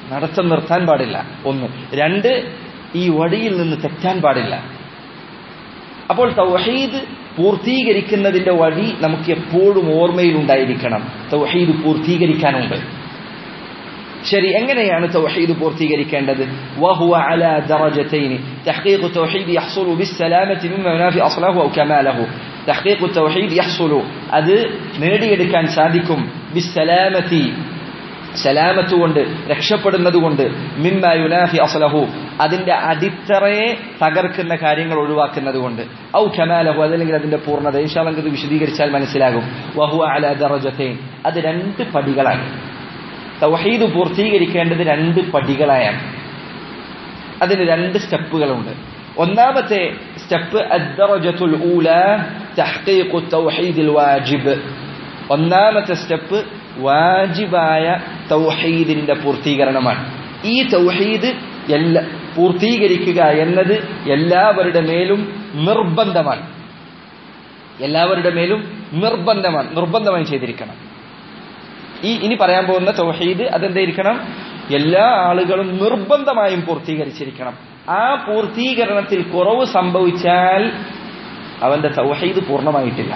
നടത്തം നിർത്താൻ പാടില്ല ഒന്ന് രണ്ട് ഈ വഴിയിൽ നിന്ന് തെറ്റാൻ പാടില്ല അപ്പോൾ തൗഹീദ് പൂർത്തീകരിക്കുന്നതിന്റെ വഴി നമുക്ക് എപ്പോഴും ഓർമ്മയിൽ ഉണ്ടായിരിക്കണം തൗഹീദ് പൂർത്തീകരിക്കാനുണ്ട് ശരി എങ്ങനെയാണ് തൗഹീദ് പൂർത്തീകരിക്കേണ്ടത് وهو على درجتين تحقيق التوحيد يحصل بالسلامة مما ينافي أصله أو كماله تحقيق التوحيد يحصل അത് നേടിയെടുക്കാൻ സാധിക്കും ബിസ്സലാമത്തി സലാമത്ത് കൊണ്ട് രക്ഷപ്പെടുന്നത് കൊണ്ട് മിമ്മ യുനാഫി അസ്ലഹു അതിന്റെ അടിത്തറയെ തകർക്കുന്ന കാര്യങ്ങൾ ഒഴിവാക്കുന്നത് കൊണ്ട് ഔ ഖമാലഹു അതല്ലെങ്കിൽ അതിന്റെ പൂർണ്ണത ഇൻഷാല്ലങ്ക് ഇത് വിശദീകരിച്ചാൽ മനസ്സിലാകും വഹു അല ദറജത്തൈൻ അത് രണ്ട് പടികളാണ് തൗഹീദ് പൂർത്തീകരിക്കേണ്ടത് രണ്ട് പടികളായാണ് അതിന് രണ്ട് സ്റ്റെപ്പുകളുണ്ട് ഒന്നാമത്തെ സ്റ്റെപ്പ് അദ്ദറജത്തുൽ ഊല തഹ്ഖീഖു തൗഹീദിൽ വാജിബ് ഒന്നാമത്തെ സ്റ്റെപ്പ് വാജിബായ തൗഹീദിന്റെ പൂർത്തീകരണമാണ് ഈ തൗഹീദ് എല്ലാ പൂർത്തീകരിക്കുക എന്നത് എല്ലാവരുടെ മേലും നിർബന്ധമാണ് എല്ലാവരുടെ മേലും നിർബന്ധമാണ് നിർബന്ധമായി ചെയ്തിരിക്കണം ഈ ഇനി പറയാൻ പോകുന്ന തൗഹീദ് അതെന്തായിരിക്കണം എല്ലാ ആളുകളും നിർബന്ധമായും പൂർത്തീകരിച്ചിരിക്കണം ആ പൂർത്തീകരണത്തിൽ കുറവ് സംഭവിച്ചാൽ അവന്റെ തൗഹീദ് പൂർണ്ണമായിട്ടില്ല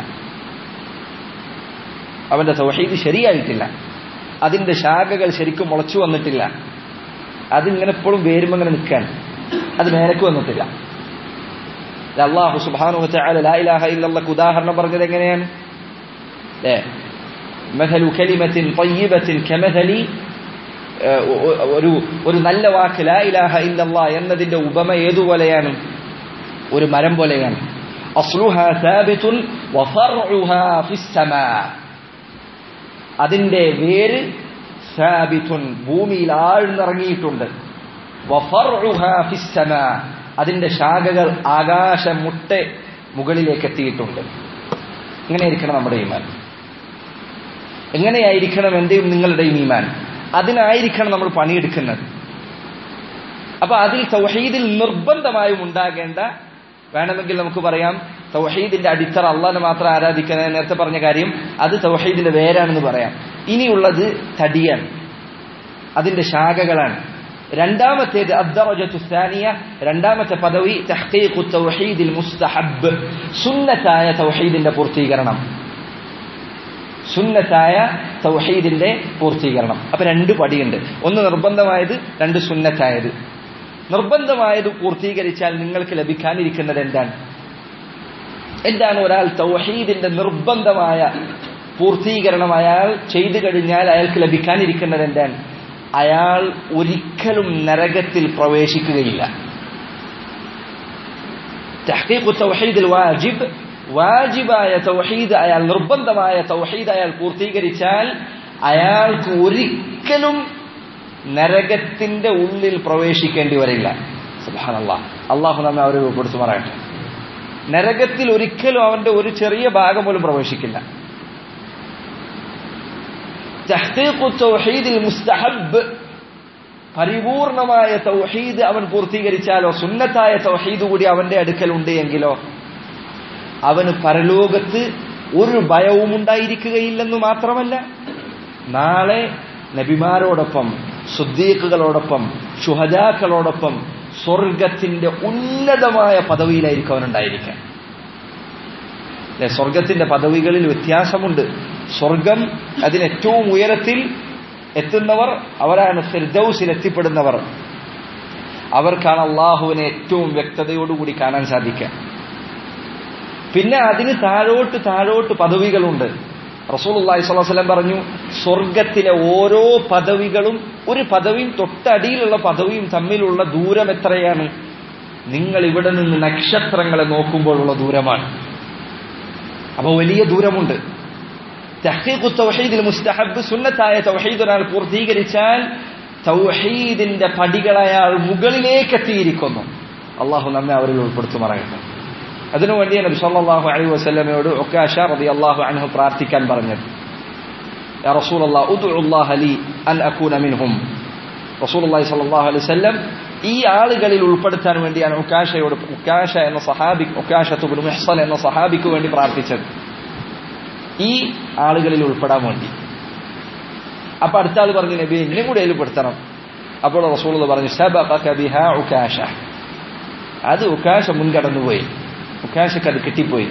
അവന്റെ തൗഹീദ് ശരിയായിട്ടില്ല അതിന്റെ ശാഖകൾ ശരിക്കും മുളച്ചു വന്നിട്ടില്ല അതിങ്ങനെ എപ്പോഴും വേരുമ്പോൾ ഇങ്ങനെ നിൽക്കാൻ അത് മേലക്ക് വന്നിട്ടില്ല അള്ളാഹു സുബാനു ലാ ഇലാഹ ഇല്ലല്ലക്ക് ഉദാഹരണം പറഞ്ഞത് എങ്ങനെയാണ് ഏ മഹലു കലിമത്തിൻ തയ്യിബത്തിൻ കമഹലി ഒരു ഒരു നല്ല വാക്ക് ലാ ഇലാഹ ഇല്ലല്ലാ എന്നതിന്റെ ഉപമ ഏതുപോലെയാണ് ഒരു മരം പോലെയാണ് അസ്ലുഹ സാബിത്തുൻ വഫർഉഹ ഫിസ്സമാ അതിന്റെ വേര് സാബിത്തുൻ ഭൂമിയിൽ ആഴ്ന്നിറങ്ങിയിട്ടുണ്ട് വഫർഉഹ ഫിസ്സമാ അതിന്റെ ശാഖകൾ ആകാശമുട്ട മുകളിലേക്ക് എത്തിയിട്ടുണ്ട് ഇങ്ങനെയായിരിക്കണം നമ്മുടെ ഈമാൻ എങ്ങനെയായിരിക്കണം എന്റെയും നിങ്ങളുടെയും ഈമാൻ അതിനായിരിക്കണം നമ്മൾ പണിയെടുക്കുന്നത് അപ്പൊ അതിൽ തൗഹീദിൽ നിർബന്ധമായും ഉണ്ടാകേണ്ട വേണമെങ്കിൽ നമുക്ക് പറയാം തൗഹീദിന്റെ അടിത്തറ അള്ളാഹിനെ മാത്രം ആരാധിക്കുന്ന നേരത്തെ പറഞ്ഞ കാര്യം അത് തൗഹീദിന്റെ വേരാണെന്ന് പറയാം ഇനിയുള്ളത് തടിയാണ് അതിന്റെ ശാഖകളാണ് രണ്ടാമത്തേത് അദ്ദറജത്തുസാനിയ രണ്ടാമത്തെ പദവി തഹ്ഖീഖു തൗഹീദിൽ മുസ്തഹബ് സുന്നത്തായ തൗഹീദിന്റെ പൂർത്തീകരണം സുന്നത്തായ തൗഹീദിന്റെ പൂർത്തീകരണം അപ്പൊ രണ്ട് പടിയുണ്ട് ഒന്ന് നിർബന്ധമായത് രണ്ട് സുന്നത്തായത് നിർബന്ധമായത് പൂർത്തീകരിച്ചാൽ നിങ്ങൾക്ക് ലഭിക്കാനിരിക്കുന്നത് എന്താണ് എന്താണ് ഒരാൾ തൗഹീദിന്റെ നിർബന്ധമായ പൂർത്തീകരണം അയാൾ ചെയ്തു കഴിഞ്ഞാൽ അയാൾക്ക് ലഭിക്കാനിരിക്കുന്നത് എന്താണ് അയാൾ ഒരിക്കലും നരകത്തിൽ പ്രവേശിക്കുകയില്ല തഹ്ഖീഖു തൗഹീദിൽ വാജിബ് വാജിബായ തൗഹീദ് അയാൾ നിർബന്ധമായ തൗഹീദ് അയാൾ പൂർത്തീകരിച്ചാൽ അയാൾക്ക് ഒരിക്കലും നരകത്തിന്റെ ഉള്ളിൽ പ്രവേശിക്കേണ്ടി വരില്ല സുബാനല്ല അള്ളാഹു നമ്മെ അവരെ ഉൾപ്പെടുത്തു പറയട്ടെ നരകത്തിൽ ഒരിക്കലും അവന്റെ ഒരു ചെറിയ ഭാഗം പോലും പ്രവേശിക്കില്ല തൗഹീദിൽ മുസ്തഹബ് പരിപൂർണമായ തൗഹീദ് അവൻ പൂർത്തീകരിച്ചാലോ സുന്നത്തായ തൗഹീദ് കൂടി അവന്റെ അടുക്കലുണ്ട് എങ്കിലോ അവന് പരലോകത്ത് ഒരു ഭയവും ഉണ്ടായിരിക്കുകയില്ലെന്ന് മാത്രമല്ല നാളെ നബിമാരോടൊപ്പം സുദ്ദീഖുകളോടൊപ്പം ഷുഹദാക്കളോടൊപ്പം സ്വർഗത്തിന്റെ ഉന്നതമായ പദവിയിലായിരിക്കും അവനുണ്ടായിരിക്കാൻ അല്ലെ സ്വർഗത്തിന്റെ പദവികളിൽ വ്യത്യാസമുണ്ട് സ്വർഗം അതിന് ഏറ്റവും ഉയരത്തിൽ എത്തുന്നവർ അവരാണ് ഫിർദൌസിൽ എത്തിപ്പെടുന്നവർ അവർക്കാണ് അള്ളാഹുവിനെ ഏറ്റവും വ്യക്തതയോടുകൂടി കാണാൻ സാധിക്കുക പിന്നെ അതിന് താഴോട്ട് താഴോട്ട് പദവികളുണ്ട് റസൂൽ അള്ളാഹി സ്വലം പറഞ്ഞു സ്വർഗത്തിലെ ഓരോ പദവികളും ഒരു പദവിയും തൊട്ടടിയിലുള്ള പദവിയും തമ്മിലുള്ള ദൂരം എത്രയാണ് നിങ്ങൾ ഇവിടെ നിന്ന് നക്ഷത്രങ്ങളെ നോക്കുമ്പോഴുള്ള ദൂരമാണ് അപ്പൊ വലിയ ദൂരമുണ്ട് തഹ്ഖീഖു തൗഹീദിൽ മുസ്തഹബ് സുന്നത്തായ തൗഹീദ് ഒരാൾ പൂർത്തീകരിച്ചാൽ തൗഹീദിന്റെ പടികൾ അയാൾ മുകളിലേക്ക് എത്തിയിരിക്കുന്നു അള്ളാഹു നമ്മെ അവരിൽ ഉൾപ്പെടുത്തുമാറാകട്ടെ അതിനുവേണ്ടി നബി സല്ലല്ലാഹു അലൈഹി വസല്ലമയോട് ഉക്കാശ റളിയല്ലാഹു അൻഹു പ്രാർത്ഥിക്കാൻ പറഞ്ഞത് യാ റസൂലല്ലാഹ് ഉദ്ഉ അല്ലാഹ ലി അൻ അകൂന മിൻഹും റസൂലുള്ളാഹി സ്വല്ലല്ലാഹു അലൈഹി വസല്ലം ഈ ആളുകളിൽ ഉൾപ്പെടുത്താൻ വേണ്ടിയാണ് ഉക്കാശയോട് ഉക്കാശ എന്ന സഹാബി ഉക്കാശത്തുബിൻ മുഹ്സൻ എന്ന സഹാബിക്ക് വേണ്ടി പ്രാർത്ഥിച്ചത് ഈ ആളുകളിൽ ഉൾപ്പെടാൻ വേണ്ടി അപ്പൊ അടുത്ത ആൾ പറഞ്ഞു നബി എന്നെ കൂടെ അതിൽ പെടുത്തണം അപ്പോൾ റസൂൽ പറഞ്ഞു സബഖക ബിഹാ ഉകാശ അത് ഉകാശ മുൻകടന്നുപോയി ഉകാശക്ക് അത് കിട്ടിപ്പോയി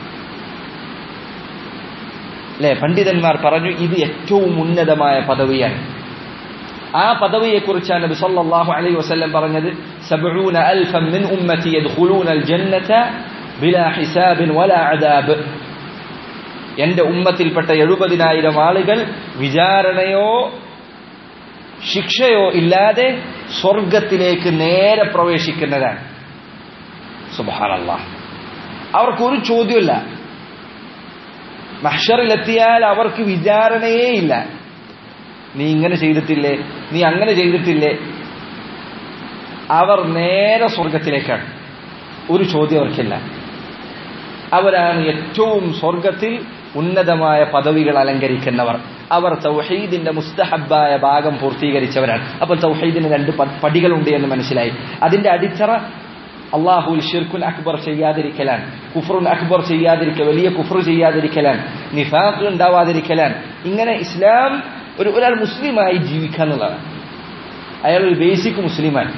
അല്ലെ പണ്ഡിതന്മാർ പറഞ്ഞു ഇത് ഏറ്റവും ഉന്നതമായ പദവിയാണ് ആ പദവിയെക്കുറിച്ചാണ് നബി സല്ലല്ലാഹു അലൈഹി വസല്ലം പറഞ്ഞത് സബ്ഊന അൽഫൻ മിൻ ഉമ്മത്തി യദ്ഖുലൂന അൽ ജന്നത ബിലാ ഹിസാബിൻ വലാ അദാബ് എന്റെ ഉമ്മത്തിൽപ്പെട്ട എഴുപതിനായിരം ആളുകൾ വിചാരണയോ ശിക്ഷയോ ഇല്ലാതെ സ്വർഗത്തിലേക്ക് നേരെ പ്രവേശിക്കുന്നതാണ് സുബാനല്ലാ അവർക്കൊരു ചോദ്യമില്ല മഹ്ഷറിലെത്തിയാൽ അവർക്ക് വിചാരണയേ ഇല്ല നീ ഇങ്ങനെ ചെയ്തിട്ടില്ലേ നീ അങ്ങനെ ചെയ്തിട്ടില്ലേ അവർ നേരെ സ്വർഗത്തിലേക്കാണ് ഒരു ചോദ്യം അവർക്കില്ല അവരാണ് ഏറ്റവും സ്വർഗത്തിൽ ഉന്നതമായ പദവികൾ അലങ്കരിക്കുന്നവർ അവർ തൗഹീദിന്റെ മുസ്തഹബായ ഭാഗം പൂർത്തീകരിച്ചവരാണ് അപ്പോൾ തൗഹീദിന് രണ്ട് പടികളുണ്ട് എന്ന് മനസ്സിലായി അതിന്റെ അടിത്തറ അള്ളാഹുൽ ഷിർക്കുൻ അക്ബർ ചെയ്യാതിരിക്കലാണ് കുഫറുൻ അക്ബർ ചെയ്യാതിരിക്കൽ വലിയ കുഫർ ചെയ്യാതിരിക്കലാണ് നിഫാഖ് ഉണ്ടാവാതിരിക്കലാണ് ഇങ്ങനെ ഇസ്ലാം ഒരു ഒരാൾ മുസ്ലിമായി ജീവിക്കുക എന്നുള്ളതാണ് അയാൾ ഒരു ബേസിക് മുസ്ലിമാണ്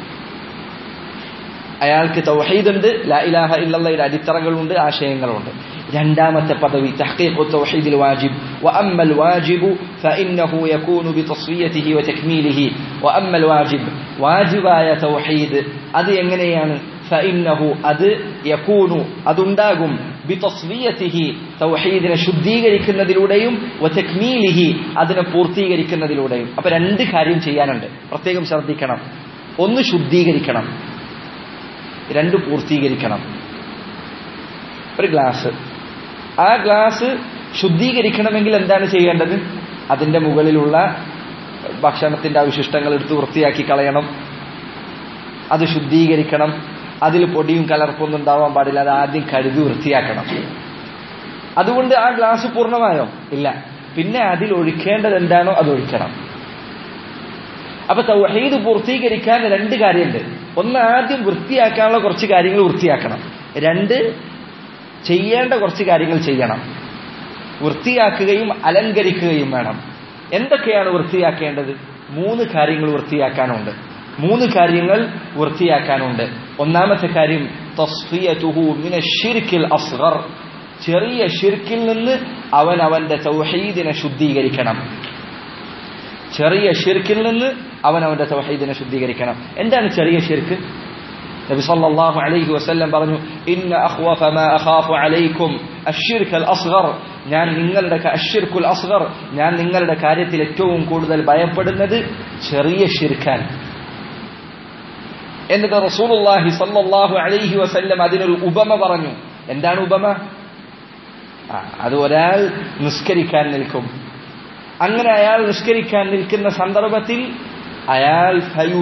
അയാൾക്ക് തൗഹീദുണ്ട് ലാ ഇലാഹ ഇല്ലല്ലയുടെ അടിത്തറകളുണ്ട് ആശയങ്ങളുണ്ട് രണ്ടാമത്തെ പദവി തഹ്ഖീഖു തൗഹീദിൽ വാജിബ് വഅമ്മൽ വാജിബു ഫഇന്നഹു യകൂനു ബിതസ്വിയതിഹി വതക്മീലിഹി വഅമ്മൽ വാജിബ് വാജിബായ തൗഹീദ് അത് എങ്ങനെയാണ് ഫഇന്നഹു അത് യകൂനു അതുണ്ടാകും ബിതസ്വിയതിഹി തൗഹീദിനെ ശുദ്ധീകരിക്കുന്നതിലൂടെയും വതക്മീലിഹി അതിനെ പൂർത്തീകരിക്കുന്നതിലൂടെയും അപ്പൊ രണ്ട് കാര്യം ചെയ്യാനുണ്ട് പ്രത്യേകം ശ്രദ്ധിക്കണം ഒന്ന് ശുദ്ധീകരിക്കണം രണ്ട് പൂർത്തീകരിക്കണം ഒരു ഗ്ലാസ് ആ ഗ്ലാസ് ശുദ്ധീകരിക്കണമെങ്കിൽ എന്താണ് ചെയ്യേണ്ടത് അതിന്റെ മുകളിലുള്ള ഭക്ഷണത്തിന്റെ അവശിഷ്ടങ്ങൾ എടുത്ത് വൃത്തിയാക്കി കളയണം അത് ശുദ്ധീകരിക്കണം അതിൽ പൊടിയും കലർപ്പൊന്നും ഉണ്ടാവാൻ പാടില്ല അത് ആദ്യം കഴുകി വൃത്തിയാക്കണം അതുകൊണ്ട് ആ ഗ്ലാസ് പൂർണ്ണമായോ ഇല്ല പിന്നെ അതിൽ ഒഴിക്കേണ്ടത് എന്താണോ അത് ഒഴിക്കണം അപ്പൊ തൗഹീദ് പൂർത്തീകരിക്കാൻ രണ്ട് കാര്യമുണ്ട് ഒന്ന് ആദ്യം വൃത്തിയാക്കാനുള്ള കുറച്ച് കാര്യങ്ങൾ വൃത്തിയാക്കണം രണ്ട് ചെയ്യേണ്ട കുറച്ച് കാര്യങ്ങൾ ചെയ്യണം വൃത്തിയാക്കുകയും അലങ്കരിക്കുകയും വേണം എന്തൊക്കെയാണ് വൃത്തിയാക്കേണ്ടത് മൂന്ന് കാര്യങ്ങൾ വൃത്തിയാക്കാനുണ്ട് മൂന്ന് കാര്യങ്ങൾ വൃത്തിയാക്കാനുണ്ട് ഒന്നാമത്തെ കാര്യം തസ്ഫിയതുഹു മിന ഷിർക്കിൽ അസ്ഗർ ചെറിയ ഷിർക്കിൽ നിന്ന് അവൻ അവന്റെ തൗഹീദിനെ ശുദ്ധീകരിക്കണം ചെറിയ ഷിർക്കിൽ നിന്ന് അവൻ അവന്റെ തൗഹീദിനെ ശുദ്ധീകരിക്കണം എന്താണ് ചെറിയ ഷിർക്ക് നബി സല്ലല്ലാഹു അലൈഹി വസല്ലം പറഞ്ഞു ഇന്ന അഖ്വഫ മാ അഖാഫു അലൈക്കും അശ്ശിർക്കൽ അസ്ഗർ ഞാൻ നിങ്ങളുടെ അശ്ശിർക്കുൽ അസ്ഗർ ഞാൻ നിങ്ങളുടെ കാര്യത്തിൽ ഏറ്റവും കൂടുതൽ ഭയപ്പെടുന്നത് ചെറിയ ഷിർക്കാൻ എന്നിട്ട് റസൂലുള്ളാഹി സല്ലല്ലാഹു അലൈഹി വസല്ലം അതിനൊരു ഉപമ പറഞ്ഞു എന്താണ് ഉപമ അത് ഒരാൾ നിസ്കരിക്കാൻ നിൽക്കും അങ്ങനെ അയാൾ നിസ്കരിക്കാൻ നിൽക്കുന്ന സന്ദർഭത്തിൽ അയാൾ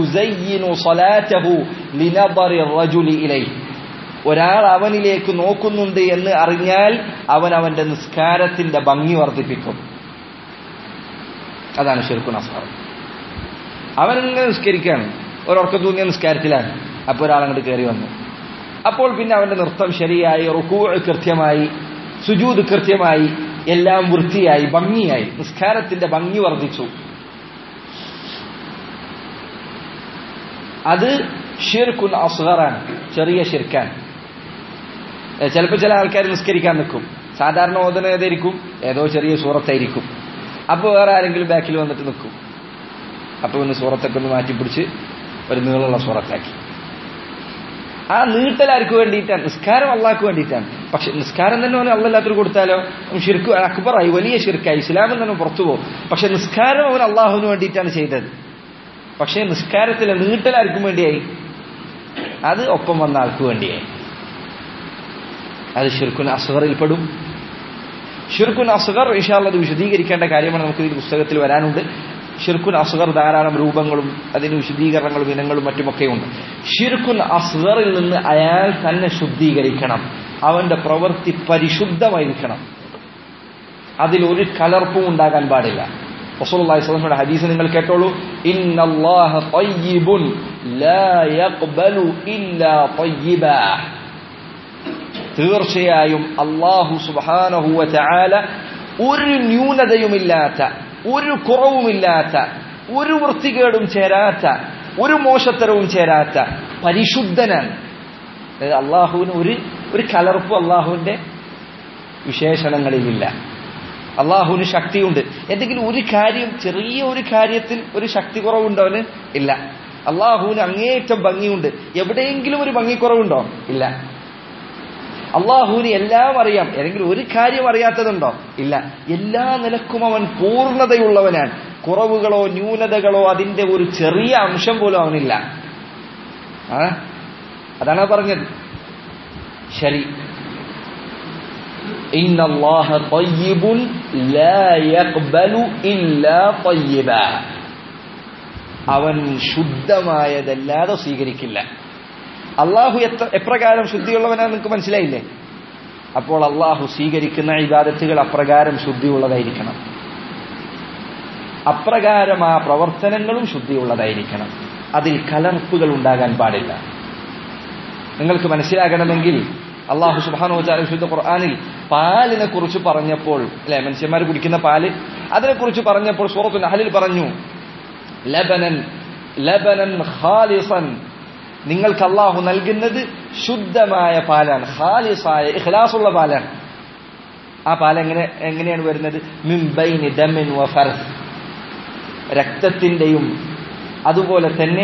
ഒരാൾ അവനിലേക്ക് നോക്കുന്നുണ്ട് എന്ന് അറിഞ്ഞാൽ അവൻ അവന്റെ നിസ്കാരത്തിന്റെ ഭംഗി വർദ്ധിപ്പിക്കും അതാണ് ഷിർക്കുൻ അസ്ഹാർ അവൻ ഇങ്ങനെ നിസ്കരിക്കുകയാണ് ഒരൊർക്കം തൂങ്ങിയ നിസ്കാരത്തിലാണ് അപ്പോൾ ഒരാൾ അങ്ങോട്ട് കയറി വന്നു അപ്പോൾ പിന്നെ അവന്റെ നൃത്തം ശരിയായി റുക്കൂ കൃത്യമായി സുജൂത് കൃത്യമായി എല്ലാം വൃത്തിയായി ഭംഗിയായി നിസ്കാരത്തിന്റെ ഭംഗി വർദ്ധിച്ചു അത് ഷിർക്കുൻ അസ്ഹറാണ് ചെറിയ ഷിർക്കാൻ ചിലപ്പോൾ ചില ആൾക്കാർ നിസ്കരിക്കാൻ നിൽക്കും സാധാരണ ഓതന ഏതായിരിക്കും ഏതോ ചെറിയ സൂറത്തായിരിക്കും അപ്പോൾ വേറെ ആരെങ്കിലും ബാക്കിൽ വന്നിട്ട് നിൽക്കും അപ്പോൾ ഒന്ന് സൂറത്തൊക്കെ ഒന്ന് മാറ്റിപ്പിടിച്ച് ഒരു നീളമുള്ള സൂറത്താക്കി ആ നീട്ടൽ ആർക്ക് വേണ്ടിയിട്ടാണ് നിസ്കാരം അള്ളാഹ്ക്ക് വേണ്ടിയിട്ടാണ് പക്ഷെ നിസ്കാരം തന്നെ അവന് അള്ളല്ലാത്തൊരു കൊടുത്താലോ ഷിർക്ക് അക്ബറായി വലിയ ഷിർക്കായി ഇസ്ലാമിൽ തന്നെ പുറത്തു പോകും പക്ഷെ നിസ്കാരം അവൻ അള്ളാഹുവിന് വേണ്ടിയിട്ടാണ് ചെയ്തത് പക്ഷേ നിസ്കാരത്തിലെ നീട്ടൽ ആർക്കും വേണ്ടിയായി അത് ഒപ്പം വന്ന ആൾക്ക് വേണ്ടിയായി അത് ഷിർക്കുൻ അസ്ഹറിൽ പെടും ഷിർക്കുൻ അസ്ഹർ ഇഷാള്ളത് വിശദീകരിക്കേണ്ട കാര്യമാണ് നമുക്ക് ഈ പുസ്തകത്തിൽ വരാനുണ്ട് ഷിർക്കുൻ അസ്ഹർ ധാരാളം രൂപങ്ങളും അതിന് വിശദീകരണങ്ങളും ഇനങ്ങളും മറ്റുമൊക്കെയുണ്ട് ഷിർക്കുൻ അസ്ഹറിൽ നിന്ന് അയാൾ തന്നെ ശുദ്ധീകരിക്കണം അവന്റെ പ്രവൃത്തി പരിശുദ്ധമായിരിക്കണം അതിലൊരു കലർപ്പും ഉണ്ടാകാൻ പാടില്ല റസൂലുള്ളാഹി സ്വല്ലല്ലാഹു അലൈഹി ഹദീസ് നിങ്ങൾ കേട്ടോളൂ ഇന്നല്ലാഹ തയ്യിബുൻ ലാ യഖ്ബലു ഇല്ലാ തയ്യിബാ തീർച്ചയായും അള്ളാഹു സുബ്ഹാനഹു വതആല ഒരു ന്യൂനതയുമില്ലാത്ത ഒരു കുറവുമില്ലാത്ത ഒരു വൃത്തികേടും ചേരാത്ത ഒരു മോശത്തരവും ചേരാത്ത പരിശുദ്ധനാണ് അതായത് അള്ളാഹുവിന് ഒരു ഒരു കലർപ്പ് അള്ളാഹുവിന്റെ വിശേഷണങ്ങളിലില്ല അള്ളാഹുവിന് ശക്തിയുണ്ട് എന്തെങ്കിലും ഒരു കാര്യം ചെറിയ ഒരു കാര്യത്തിൽ ഒരു ശക്തി കുറവുണ്ടോ അവന് ഇല്ല അള്ളാഹുവിന് അങ്ങേയറ്റം ഭംഗിയുണ്ട് എവിടെയെങ്കിലും ഒരു ഭംഗിക്കുറവുണ്ടോ ഇല്ല അള്ളാഹുവിന് എല്ലാം അറിയാം ഏതെങ്കിലും ഒരു കാര്യം അറിയാത്തതുണ്ടോ ഇല്ല എല്ലാ നിലക്കും അവൻ പൂർണ്ണതയുള്ളവനാണ് കുറവുകളോ ന്യൂനതകളോ അതിന്റെ ഒരു ചെറിയ അംശം പോലും അവനില്ല ആ അതാണ് പറഞ്ഞത് ശരി إن الله طيب لا يقبل إلا طيبا അവൻ ശുദ്ധമായതല്ലാതെ സ്വീകരിക്കില്ല അള്ളാഹു എത്ര എപ്രകാരം ശുദ്ധിയുള്ളവനാണെന്ന് നിങ്ങൾക്ക് മനസ്സിലായില്ലേ അപ്പോൾ അള്ളാഹു സ്വീകരിക്കുന്ന ഇബാദത്തുകൾ അപ്രകാരം ശുദ്ധിയുള്ളതായിരിക്കണം അപ്രകാരം ആ പ്രവർത്തനങ്ങളും ശുദ്ധിയുള്ളതായിരിക്കണം അതിൽ കലർപ്പുകൾ ഉണ്ടാകാൻ പാടില്ല നിങ്ങൾക്ക് മനസ്സിലാകണമെങ്കിൽ അള്ളാഹു സുബാനു വിശുദ്ധ ഖുർആാനിൽ പാലിനെ കുറിച്ച് പറഞ്ഞപ്പോൾ അല്ലെ മനുഷ്യന്മാർ കുടിക്കുന്ന പാല് അതിനെക്കുറിച്ച് പറഞ്ഞപ്പോൾ സൂറത്തു നഹലിൽ പറഞ്ഞു ലബനൻ ലബനൻ ഖാലിസൻ നിങ്ങൾക്ക് അള്ളാഹു നൽകുന്നത് ശുദ്ധമായ പാലാണ് ഖാലിസായ ഇഖ്ലാസുള്ള പാലാണ് ആ പാൽ എങ്ങനെ എങ്ങനെയാണ് വരുന്നത് മിംബൈനി ദമിൻ വഫർസ് രക്തത്തിന്റെയും അതുപോലെ തന്നെ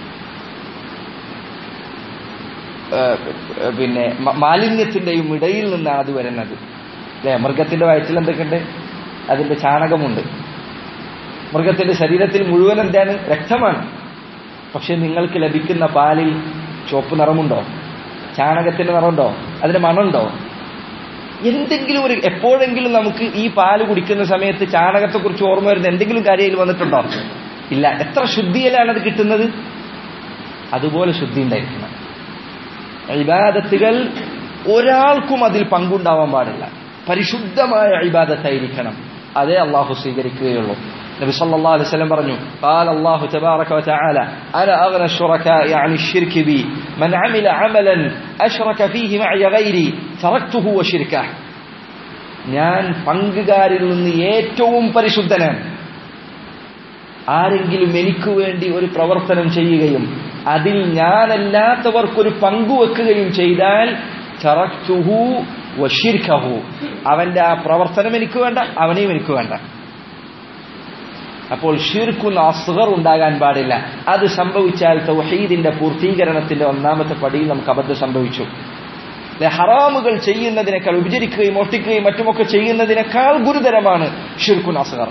പിന്നെ മാലിന്യത്തിന്റെയും ഇടയിൽ നിന്നാണ് അത് വരുന്നത് അല്ലെ മൃഗത്തിന്റെ വയറ്റിൽ എന്തൊക്കെയുണ്ട് അതിന്റെ ചാണകമുണ്ട് മൃഗത്തിന്റെ ശരീരത്തിൽ മുഴുവൻ എന്താണ് രക്തമാണ് പക്ഷെ നിങ്ങൾക്ക് ലഭിക്കുന്ന പാലിൽ ചുവപ്പ് നിറമുണ്ടോ ചാണകത്തിന്റെ നിറമുണ്ടോ അതിന്റെ മണമുണ്ടോ എന്തെങ്കിലും ഒരു എപ്പോഴെങ്കിലും നമുക്ക് ഈ പാല് കുടിക്കുന്ന സമയത്ത് ചാണകത്തെക്കുറിച്ച് ഓർമ്മ വരുന്ന എന്തെങ്കിലും കാര്യം വന്നിട്ടുണ്ടോ ഇല്ല എത്ര ശുദ്ധിയിലാണ് അത് കിട്ടുന്നത് അതുപോലെ ശുദ്ധി ഉണ്ടായിരിക്കണം ഇബാദത്തുകൾ ഒരാൾക്കും അതിൽ പങ്കുണ്ടാവാൻ പാടില്ല പരിശുദ്ധമായ ഇബാദത്തായിരിക്കണം അതേ അള്ളാഹു സ്വീകരിക്കുകയുള്ളൂ നബി സല്ലല്ലാഹു അലൈഹി വസല്ലം പറഞ്ഞു قال الله تبارك وتعالى انا اغنى الشركاء عن الشرك بي من عمل عملا اشرك فيه معي غيري تركته وشركه ഞാൻ പങ്കുകാരിൽ നിന്ന് ഏറ്റവും പരിശുദ്ധനാണ് ആരെങ്കിലും എനിക്ക് വേണ്ടി ഒരു പ്രവർത്തനം ചെയ്യുകയും അതിൽ ഞാനല്ലാത്തവർക്കൊരു പങ്കുവെക്കുകയും ചെയ്താൽ ചറച്ചുഹു വഷിർഖഹു അവന്റെ ആ പ്രവർത്തനം എനിക്ക് വേണ്ട അവനെയും എനിക്ക് വേണ്ട അപ്പോൾ ഷിർക്കുന്ന അസ്ഗർ ഉണ്ടാകാൻ പാടില്ല അത് സംഭവിച്ചാൽ തൗഹീദിന്റെ പൂർത്തീകരണത്തിന്റെ ഒന്നാമത്തെ പടിയിൽ നമുക്ക് അബദ്ധം സംഭവിച്ചു ഹറാമുകൾ ചെയ്യുന്നതിനേക്കാൾ വിഭജിക്കുകയും ഒട്ടിക്കുകയും മറ്റുമൊക്കെ ചെയ്യുന്നതിനേക്കാൾ ഗുരുതരമാണ് ഷിർക്കുൻ അസ്ഗർ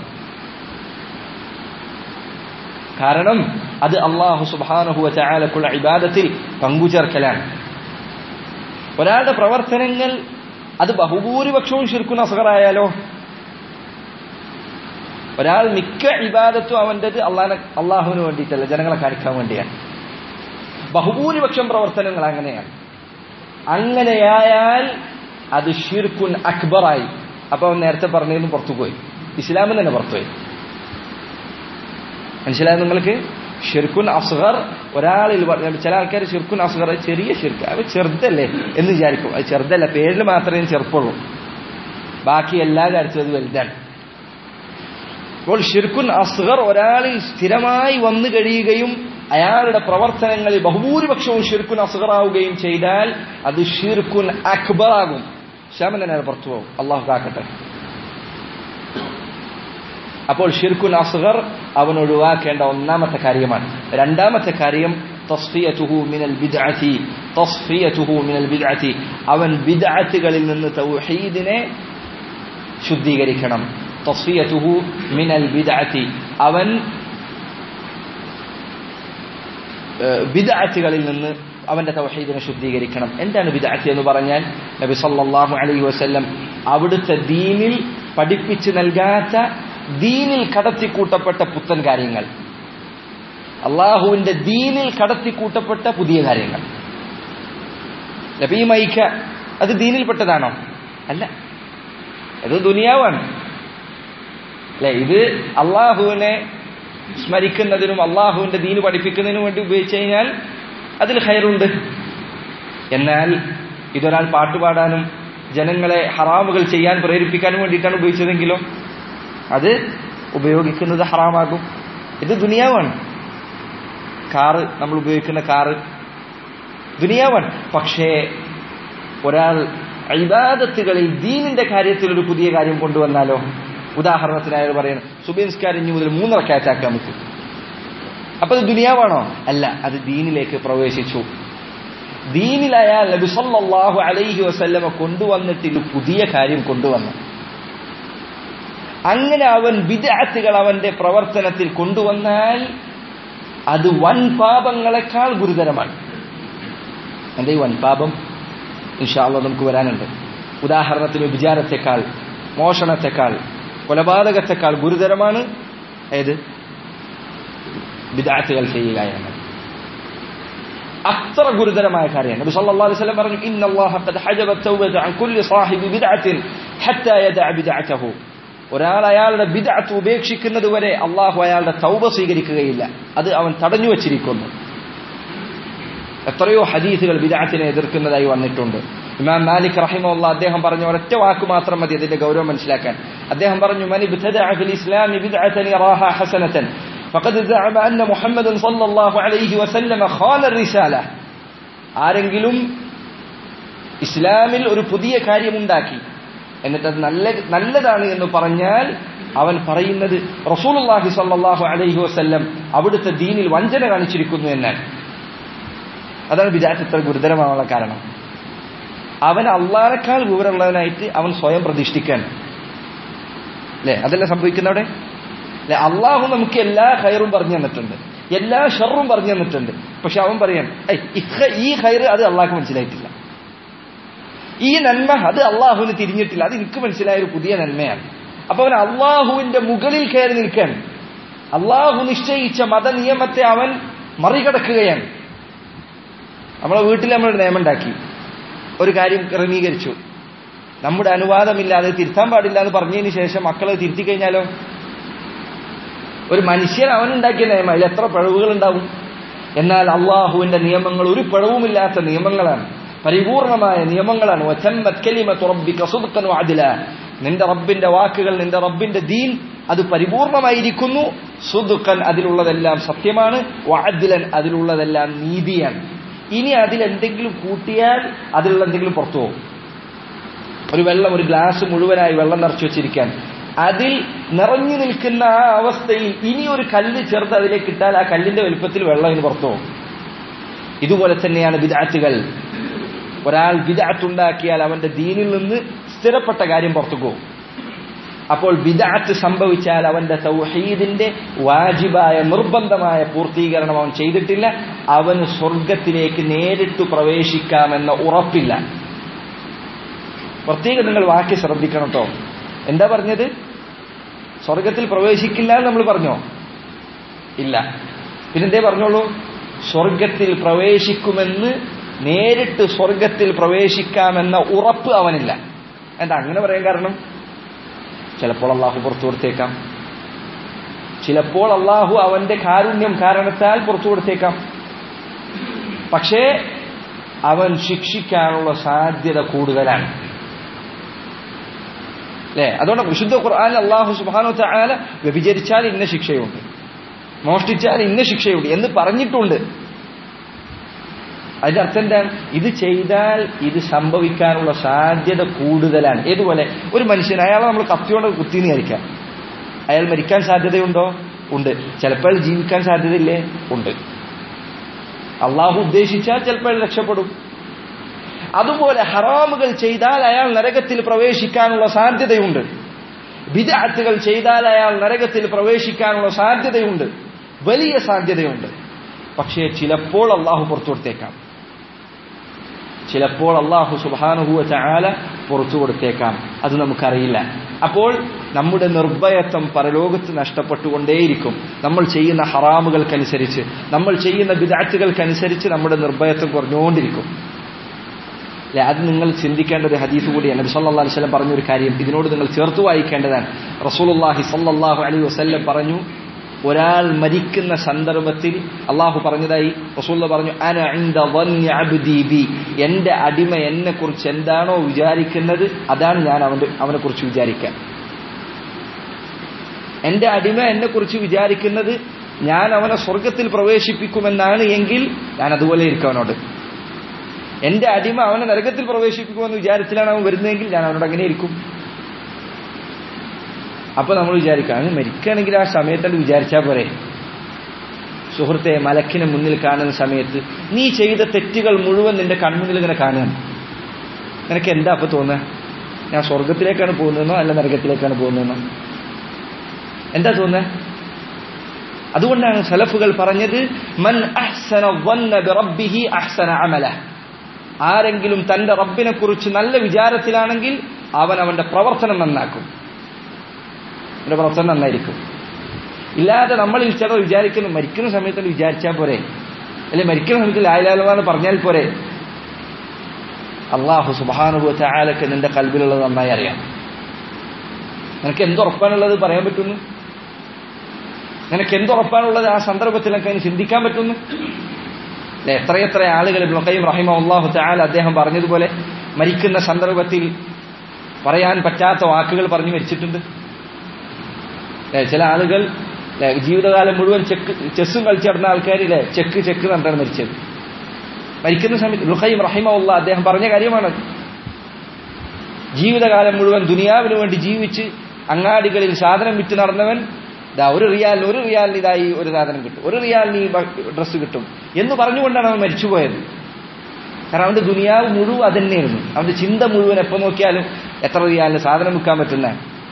കാരണം അത് അള്ളാഹു സുബാനഹുവ ചായാലക്കുള്ള ഇബാദത്തിൽ പങ്കുചേർക്കലാണ് ഒരാളുടെ പ്രവർത്തനങ്ങൾ അത് ബഹുഭൂരിപക്ഷവും ഷിർക്കുൻ അസഹറായാലോ ഒരാൾ മിക്ക ഇബാദത്തും അവൻ്റെത് അള്ളാഹ അള്ളാഹുവിന് വേണ്ടിയിട്ടല്ല ജനങ്ങളെ കാണിക്കാൻ വേണ്ടിയാണ് ബഹുഭൂരിപക്ഷം പ്രവർത്തനങ്ങൾ അങ്ങനെയാണ് അങ്ങനെയായാൽ അത് ഷിർക്കുൻ അക്ബറായി അപ്പൊ അവൻ നേരത്തെ പറഞ്ഞതിന് പുറത്തുപോയി ഇസ്ലാമിൽ തന്നെ പുറത്തുപോയി മനസ്സിലായത് നിങ്ങൾക്ക് ഷിർക്കുൻ അസ്ഗർ ഒരാളിൽ ചില ആൾക്കാർ ഷിർക്കുൻ അസ്ഗർ ചെറിയ ഷിർക്ക് അത് ചെറുതല്ലേ എന്ന് വിചാരിക്കും അത് ചെറുതല്ല പേരിൽ മാത്രമേ ചെറുപ്പുള്ളൂ ബാക്കി എല്ലാ കാര്യത്തിലും അത് വലുതാണ് അപ്പോൾ ഷിർക്കുൻ അസ്ഗർ ഒരാളിൽ സ്ഥിരമായി വന്നു കഴിയുകയും അയാളുടെ പ്രവർത്തനങ്ങളിൽ ബഹുഭൂരിപക്ഷവും ഷിർക്കുൻ അസ്ഗറാവുകയും ചെയ്താൽ അത് ഷിർക്കുൻ അക്ബർ ആകും ശ്യാമൻ തന്നെ പുറത്തു പോകും അള്ളാഹു കാക്കട്ടെ അപ്പോൾ ഷിർക്കുൻ അസ്ഗർ അവൻ ഒഴിവാക്കേണ്ട ഒന്നാമത്തെ കാര്യമാണ് രണ്ടാമത്തെ കാര്യം തസ്ഫിയതുഹു മിനൽ ബിദ്അതി തസ്ഫിയതുഹു മിനൽ ബിദ്അതി അവൻ ബിദ്അത്തുകളിൽ നിന്ന് തൗഹീദിനെ ശുദ്ധീകരിക്കണം തസ്ഫിയതുഹു മിനൽ ബിദ്അതി അവൻ ബിദ്അത്തുകളിൽ നിന്ന് അവന്റെ തൗഹീദിനെ ശുദ്ധീകരിക്കണം എന്താണ് ബിദ്അത്ത് എന്ന് പറഞ്ഞാൽ നബി സല്ലല്ലാഹു അലൈഹി വസല്ലം അവിടുത്തെ ദീനിൽ പഠിപ്പിച്ചു നൽകാത്ത ദീനിൽ കടത്തിക്കൂട്ടപ്പെട്ട പുത്തൻ കാര്യങ്ങൾ അള്ളാഹുവിന്റെ ദീനിൽ കടത്തിക്കൂട്ടപ്പെട്ട പുതിയ കാര്യങ്ങൾ ലബീമൈക്ക അത് ദീനിൽപ്പെട്ടതാണോ അല്ല അത് ദുനിയാവാണ് അല്ലെ ഇത് അള്ളാഹുവിനെ സ്മരിക്കുന്നതിനും അള്ളാഹുവിന്റെ ദീന് പഠിപ്പിക്കുന്നതിനും വേണ്ടി ഉപയോഗിച്ചു കഴിഞ്ഞാൽ അതിൽ ഹയറുണ്ട് എന്നാൽ ഇതൊരാൾ പാട്ടുപാടാനും ജനങ്ങളെ ഹറാമുകൾ ചെയ്യാൻ പ്രേരിപ്പിക്കാനും വേണ്ടിയിട്ടാണ് ഉപയോഗിച്ചതെങ്കിലോ അത് ഉപയോഗിക്കുന്നത് ഹറാമാകും ഇത് ദുനിയാവാണ് കാറ് നമ്മൾ ഉപയോഗിക്കുന്ന കാറ് ദുനിയാവാണ് പക്ഷേ ഒരാൾ ഇബാദത്തുകളിൽ ദീനിന്റെ കാര്യത്തിൽ ഒരു പുതിയ കാര്യം കൊണ്ടുവന്നാലോ ഉദാഹരണത്തിന് അയാൾ പറയുന്നത് സുബിൻസ്കാരം ഇനി മുതൽ മൂന്നറക്കാറ്റാക്കാൻ നമുക്ക് അപ്പൊ അത് ദുനിയാവാണോ അല്ല അത് ദീനിലേക്ക് പ്രവേശിച്ചു ദീനിലയാൽ നബി സല്ലല്ലാഹു അലൈഹി വസല്ലമ കൊണ്ടുവന്നിട്ട് പുതിയ കാര്യം കൊണ്ടുവന്നു അങ്ങനെ അവൻ വിദാത്തുകൾ അവന്റെ പ്രവർത്തനത്തിൽ കൊണ്ടുവന്നാൽ അത് വൻ പാപങ്ങളെക്കാൾ ഗുരുതരമാണ് എന്താ ഈ വൻ പാപം ഇൻഷാല്ല നമുക്ക് വരാനുണ്ട് ഉദാഹരണത്തിന് വിചാരത്തെക്കാൾ മോഷണത്തെക്കാൾ കൊലപാതകത്തെക്കാൾ ഗുരുതരമാണ് ഏത് വിദാത്തുകൾ ചെയ്യുക എന്നത് അത്ര ഗുരുതരമായ കാര്യമാണ് നബി സല്ലല്ലാഹു അലൈഹി വസല്ലം പറഞ്ഞു ഇന്നല്ലാഹ ഖദ് ഹജബ തൗബത അൻ കുല്ലി സാഹിബി ബിദ്അത്തിൻ ഹത്താ യദഅ ബിദ്അതഹു ഒരാൾ അയാളുടെ ബിദ്അത്ത് ഉപേക്ഷിക്കുന്നത് വരെ അള്ളാഹു അയാളുടെ തൗബ സ്വീകരിക്കുകയില്ല അത് അവൻ തടഞ്ഞു വച്ചിരിക്കുന്നു എത്രയോ ഹദീസുകൾ ബിദാത്തിനെ എതിർക്കുന്നതായി വന്നിട്ടുണ്ട് ഇമാം മാലിക് റഹിമുള്ള അദ്ദേഹം പറഞ്ഞു ഒരൊറ്റ വാക്ക് മാത്രം മതി അതിന്റെ ഗൗരവം മനസ്സിലാക്കാൻ അദ്ദേഹം പറഞ്ഞു മനി ഫിൽ ഇസ്ലാമി ബിദ്അതൻ യറാഹ ഹസനതൻ ഫഖദ് زعم അന്ന മുഹമ്മദൻ സല്ലല്ലാഹു അലൈഹി വസല്ലമ ഖാന الرسالة ആരെങ്കിലും ഇസ്ലാമിൽ ഒരു പുതിയ കാര്യമുണ്ടാക്കി എന്നിട്ട് അത് നല്ല നല്ലതാണ് എന്ന് പറഞ്ഞാൽ അവൻ പറയുന്നത് റസൂലുള്ളാഹി സല്ലല്ലാഹു അലൈഹി വസല്ലം അവിടുത്തെ ദീനിൽ വഞ്ചന കാണിച്ചിരിക്കുന്നു എന്നാണ് അതാണ് വിചാരിച്ച ഇത്ര ഗുരുതരമാവാനുള്ള കാരണം അവൻ അള്ളാനേക്കാൾ വിവരമുള്ളവനായിട്ട് അവൻ സ്വയം പ്രതിഷ്ഠിക്കാൻ അല്ലെ അതല്ല സംഭവിക്കുന്നവിടെ അല്ലെ അള്ളാഹു നമുക്ക് എല്ലാ ഹൈറും പറഞ്ഞു തന്നിട്ടുണ്ട് എല്ലാ ഷെറും പറഞ്ഞു തന്നിട്ടുണ്ട് പക്ഷെ അവൻ പറയാൻ ഈ ഹൈറ് അത് അള്ളാഹ്ക്ക് മനസ്സിലായിട്ടില്ല ഈ നന്മ അത് അള്ളാഹുവിന് തിരിഞ്ഞിട്ടില്ല അത് എനിക്ക് മനസ്സിലായ ഒരു പുതിയ നന്മയാണ് അപ്പൊ അവൻ അള്ളാഹുവിന്റെ മുകളിൽ കയറി നിൽക്കാൻ അള്ളാഹു നിശ്ചയിച്ച മതനിയമത്തെ അവൻ മറികടക്കുകയാണ് നമ്മളെ വീട്ടിൽ നമ്മൾ നിയമം ഉണ്ടാക്കി ഒരു കാര്യം ക്രമീകരിച്ചു നമ്മുടെ അനുവാദമില്ലാതെ തിരുത്താൻ പാടില്ല എന്ന് പറഞ്ഞതിന് ശേഷം മക്കളെ തിരുത്തി കഴിഞ്ഞാലോ ഒരു മനുഷ്യൻ അവനുണ്ടാക്കിയ നിയമം അതിൽ എത്ര പിഴവുകൾ ഉണ്ടാവും എന്നാൽ അള്ളാഹുവിന്റെ നിയമങ്ങൾ ഒരു പിഴവുമില്ലാത്ത നിയമങ്ങളാണ് പരിപൂർണമായ നിയമങ്ങളാണ് നിന്റെ റബ്ബിന്റെ വാക്കുകൾ നിന്റെ റബ്ബിന്റെ ദീൻ അത് പരിപൂർണമായിരിക്കുന്നു സുദുക്കൻ അതിലുള്ളതെല്ലാം സത്യമാണ് വാദിലൻ അതിലുള്ളതെല്ലാം നീതിയാണ് ഇനി അതിലെന്തെങ്കിലും കൂട്ടിയാൽ അതിലുള്ള എന്തെങ്കിലും പുറത്തു പോകും ഒരു വെള്ളം ഒരു ഗ്ലാസ് മുഴുവനായി വെള്ളം നിറച്ചു വെച്ചിരിക്കാൻ അതിൽ നിറഞ്ഞു നിൽക്കുന്ന ആ അവസ്ഥയിൽ ഇനി ഒരു കല്ല് ചേർത്ത് അതിലേക്ക് ഇട്ടാൽ ആ കല്ലിന്റെ വലുപ്പത്തിൽ വെള്ളം ഇനി പുറത്തു പോകും ഇതുപോലെ തന്നെയാണ് വിദാറ്റുകൾ ഒരാൾ വിദാറ്റുണ്ടാക്കിയാൽ അവന്റെ ദീനിൽ നിന്ന് സ്ഥിരപ്പെട്ട കാര്യം പുറത്തു പോകും അപ്പോൾ വിദാറ്റ് സംഭവിച്ചാൽ അവന്റെ തൗഹീദിന്റെ വാജിബായ നിർബന്ധമായ പൂർത്തീകരണം അവൻ ചെയ്തിട്ടില്ല അവന് സ്വർഗത്തിലേക്ക് നേരിട്ട് പ്രവേശിക്കാമെന്ന ഉറപ്പില്ല പ്രത്യേകം നിങ്ങൾ വാക്യ ശ്രദ്ധിക്കണം കേട്ടോ എന്താ പറഞ്ഞത് സ്വർഗത്തിൽ പ്രവേശിക്കില്ല എന്ന് നമ്മൾ പറഞ്ഞോ ഇല്ല പിന്നെന്തേ പറഞ്ഞോളൂ സ്വർഗത്തിൽ പ്രവേശിക്കുമെന്ന് നേരിട്ട് സ്വർഗത്തിൽ പ്രവേശിക്കാമെന്ന ഉറപ്പ് അവനില്ല എന്താ അങ്ങനെ പറയാൻ കാരണം ചിലപ്പോൾ അള്ളാഹു പുറത്തു കൊടുത്തേക്കാം ചിലപ്പോൾ അള്ളാഹു അവന്റെ കാരുണ്യം കാരണത്താൽ പുറത്തു കൊടുത്തേക്കാം പക്ഷേ അവൻ ശിക്ഷിക്കാനുള്ള സാധ്യത കൂടുതലാണ് അല്ലേ അതുകൊണ്ട് വിശുദ്ധ ഖുർആൻ അള്ളാഹു സുബാനു ചായാല വ്യഭിചരിച്ചാൽ ഇന്ന ശിക്ഷയുണ്ട് മോഷ്ടിച്ചാൽ ഇന്ന ശിക്ഷയുണ്ട് എന്ന് പറഞ്ഞിട്ടുണ്ട് അതിന്റെ അർത്ഥം എന്താണ് ഇത് ചെയ്താൽ ഇത് സംഭവിക്കാനുള്ള സാധ്യത കൂടുതലാണ് ഏതുപോലെ ഒരു മനുഷ്യൻ അയാളെ നമ്മൾ കത്തിയോണ്ട് കുത്തിന്ന് വിചാരിക്കാം അയാൾ മരിക്കാൻ സാധ്യതയുണ്ടോ ഉണ്ട് ചിലപ്പോൾ ജീവിക്കാൻ സാധ്യതയില്ലേ ഉണ്ട് അള്ളാഹു ഉദ്ദേശിച്ചാൽ ചിലപ്പോൾ രക്ഷപ്പെടും അതുപോലെ ഹറാമുകൾ ചെയ്താൽ അയാൾ നരകത്തിൽ പ്രവേശിക്കാനുള്ള സാധ്യതയുണ്ട് വിദാത്തുകൾ ചെയ്താൽ അയാൾ നരകത്തിൽ പ്രവേശിക്കാനുള്ള സാധ്യതയുണ്ട് വലിയ സാധ്യതയുണ്ട് പക്ഷേ ചിലപ്പോൾ അള്ളാഹു പുറത്തു കൊടുത്തേക്കാം ചിലപ്പോൾ അള്ളാഹു സുബാനുഹുവ ചാല പുറത്തു കൊടുത്തേക്കാം അത് നമുക്കറിയില്ല അപ്പോൾ നമ്മുടെ നിർഭയത്വം പരലോകത്ത് നഷ്ടപ്പെട്ടുകൊണ്ടേയിരിക്കും നമ്മൾ ചെയ്യുന്ന ഹറാമുകൾക്കനുസരിച്ച് നമ്മൾ ചെയ്യുന്ന വിദാറ്റുകൾക്കനുസരിച്ച് നമ്മുടെ നിർഭയത്വം കുറഞ്ഞുകൊണ്ടിരിക്കും അല്ലെ അത് നിങ്ങൾ ചിന്തിക്കേണ്ട ഒരു ഹദീസ് കൂടിയാണ് നബി സല്ലല്ലാഹു അലൈഹി വസല്ലം പറഞ്ഞൊരു കാര്യം ഇതിനോട് നിങ്ങൾ ചേർത്ത് വായിക്കേണ്ടതാണ് റസൂലുള്ളാഹി സല്ലല്ലാഹു അലൈഹി വസല്ലം പറഞ്ഞു ഒരാൾ മരിക്കുന്ന സന്ദർഭത്തിൽ അള്ളാഹു പറഞ്ഞതായി റസൂല്ല പറഞ്ഞു അന ഇൻദ ظني عبدي ബി എന്റെ അടിമ എന്നെ കുറിച്ച് എന്താണോ വിചാരിക്കുന്നത് അതാണ് ഞാൻ അവന്റെ അവനെ കുറിച്ച് വിചാരിക്കാൻ എന്റെ അടിമ എന്നെ കുറിച്ച് വിചാരിക്കുന്നത് ഞാൻ അവനെ സ്വർഗത്തിൽ പ്രവേശിപ്പിക്കുമെന്നാണ് എങ്കിൽ ഞാൻ അതുപോലെ ഇരിക്കും അവനോട് എന്റെ അടിമ അവനെ നരകത്തിൽ പ്രവേശിപ്പിക്കുമെന്ന് വിചാരത്തിലാണ് അവൻ വരുന്നതെങ്കിൽ ഞാൻ അവനോട് അങ്ങനെ ഇരിക്കും അപ്പൊ നമ്മൾ വിചാരിക്കാം അങ്ങ് മരിക്കുകയാണെങ്കിൽ ആ സമയത്തോട് വിചാരിച്ചാൽ പോരെ സുഹൃത്തെ മലക്കിനെ മുന്നിൽ കാണുന്ന സമയത്ത് നീ ചെയ്ത തെറ്റുകൾ മുഴുവൻ നിന്റെ കൺമുന്നിൽ ഇങ്ങനെ കാണുകയാണ് നിനക്ക് എന്താ അപ്പൊ തോന്നുക ഞാൻ സ്വർഗത്തിലേക്കാണ് പോകുന്നതെന്നോ അല്ല നരകത്തിലേക്കാണ് പോകുന്നതെന്നോ എന്താ തോന്നുക അതുകൊണ്ടാണ് സലഫുകൾ പറഞ്ഞത് മൻ അഹ്സന വന്ന ബിറബ്ബിഹി അഹ്സന അമല ആരെങ്കിലും തന്റെ റബ്ബിനെ കുറിച്ച് നല്ല വിചാരത്തിലാണെങ്കിൽ അവൻ അവന്റെ പ്രവർത്തനം നന്നാക്കും അവന്റെ പ്രവർത്തനം നന്നായിരിക്കും ഇല്ലാതെ നമ്മളിൽ ചിലർ വിചാരിക്കുന്നു മരിക്കുന്ന സമയത്ത് വിചാരിച്ചാൽ പോരെ അല്ലെ മരിക്കുന്ന സമയത്ത് ലായലാലെന്ന് പറഞ്ഞാൽ പോരെ അള്ളാഹു സുബാനുഭവത്തെ ആലൊക്കെ നിന്റെ കൽബിലുള്ളത് നന്നായി അറിയാം നിനക്ക് എന്തുറപ്പാനുള്ളത് പറയാൻ പറ്റുന്നു നിനക്ക് എന്തുറപ്പാനുള്ളത് ആ സന്ദർഭത്തിലൊക്കെ അതിന് ചിന്തിക്കാൻ പറ്റുന്നു അല്ലെ എത്രയെത്ര ആളുകൾ ഇബ്ലുഖയും റഹിമ അള്ളാഹു താല അദ്ദേഹം പറഞ്ഞതുപോലെ മരിക്കുന്ന സന്ദർഭത്തിൽ പറയാൻ പറ്റാത്ത വാക്കുകൾ പറഞ്ഞു മരിച്ചിട്ടുണ്ട് അല്ലെ ചില ആളുകൾ അല്ലെ ജീവിതകാലം മുഴുവൻ ചെക്ക് ചെസ്സും കളിച്ചിടുന്ന ആൾക്കാരില്ലേ ചെക്ക് ചെക്ക് എന്നിട്ടാണ് മരിച്ചത് മരിക്കുന്ന സമയത്ത് ലുഹൈം റഹിമുള്ള അദ്ദേഹം പറഞ്ഞ കാര്യമാണ് ജീവിതകാലം മുഴുവൻ ദുനിയാവിന് വേണ്ടി ജീവിച്ച് അങ്ങാടികളിൽ സാധനം വിറ്റ് നടന്നവൻ ഇതാ ഒരു റിയാലിന് ഒരു റിയാലിന് ഇതായി ഒരു സാധനം കിട്ടും ഒരു റിയാലിന് ഈ ഡ്രസ്സ് കിട്ടും എന്ന് പറഞ്ഞുകൊണ്ടാണ് അവൻ മരിച്ചുപോയത് കാരണം അവന്റെ ദുനിയാവ് മുഴുവൻ അതന്നെയായിരുന്നു അവന്റെ ചിന്ത മുഴുവൻ എപ്പോ നോക്കിയാലും എത്ര റിയാലിന് സാധനം വിൽക്കാൻ പറ്റുന്ന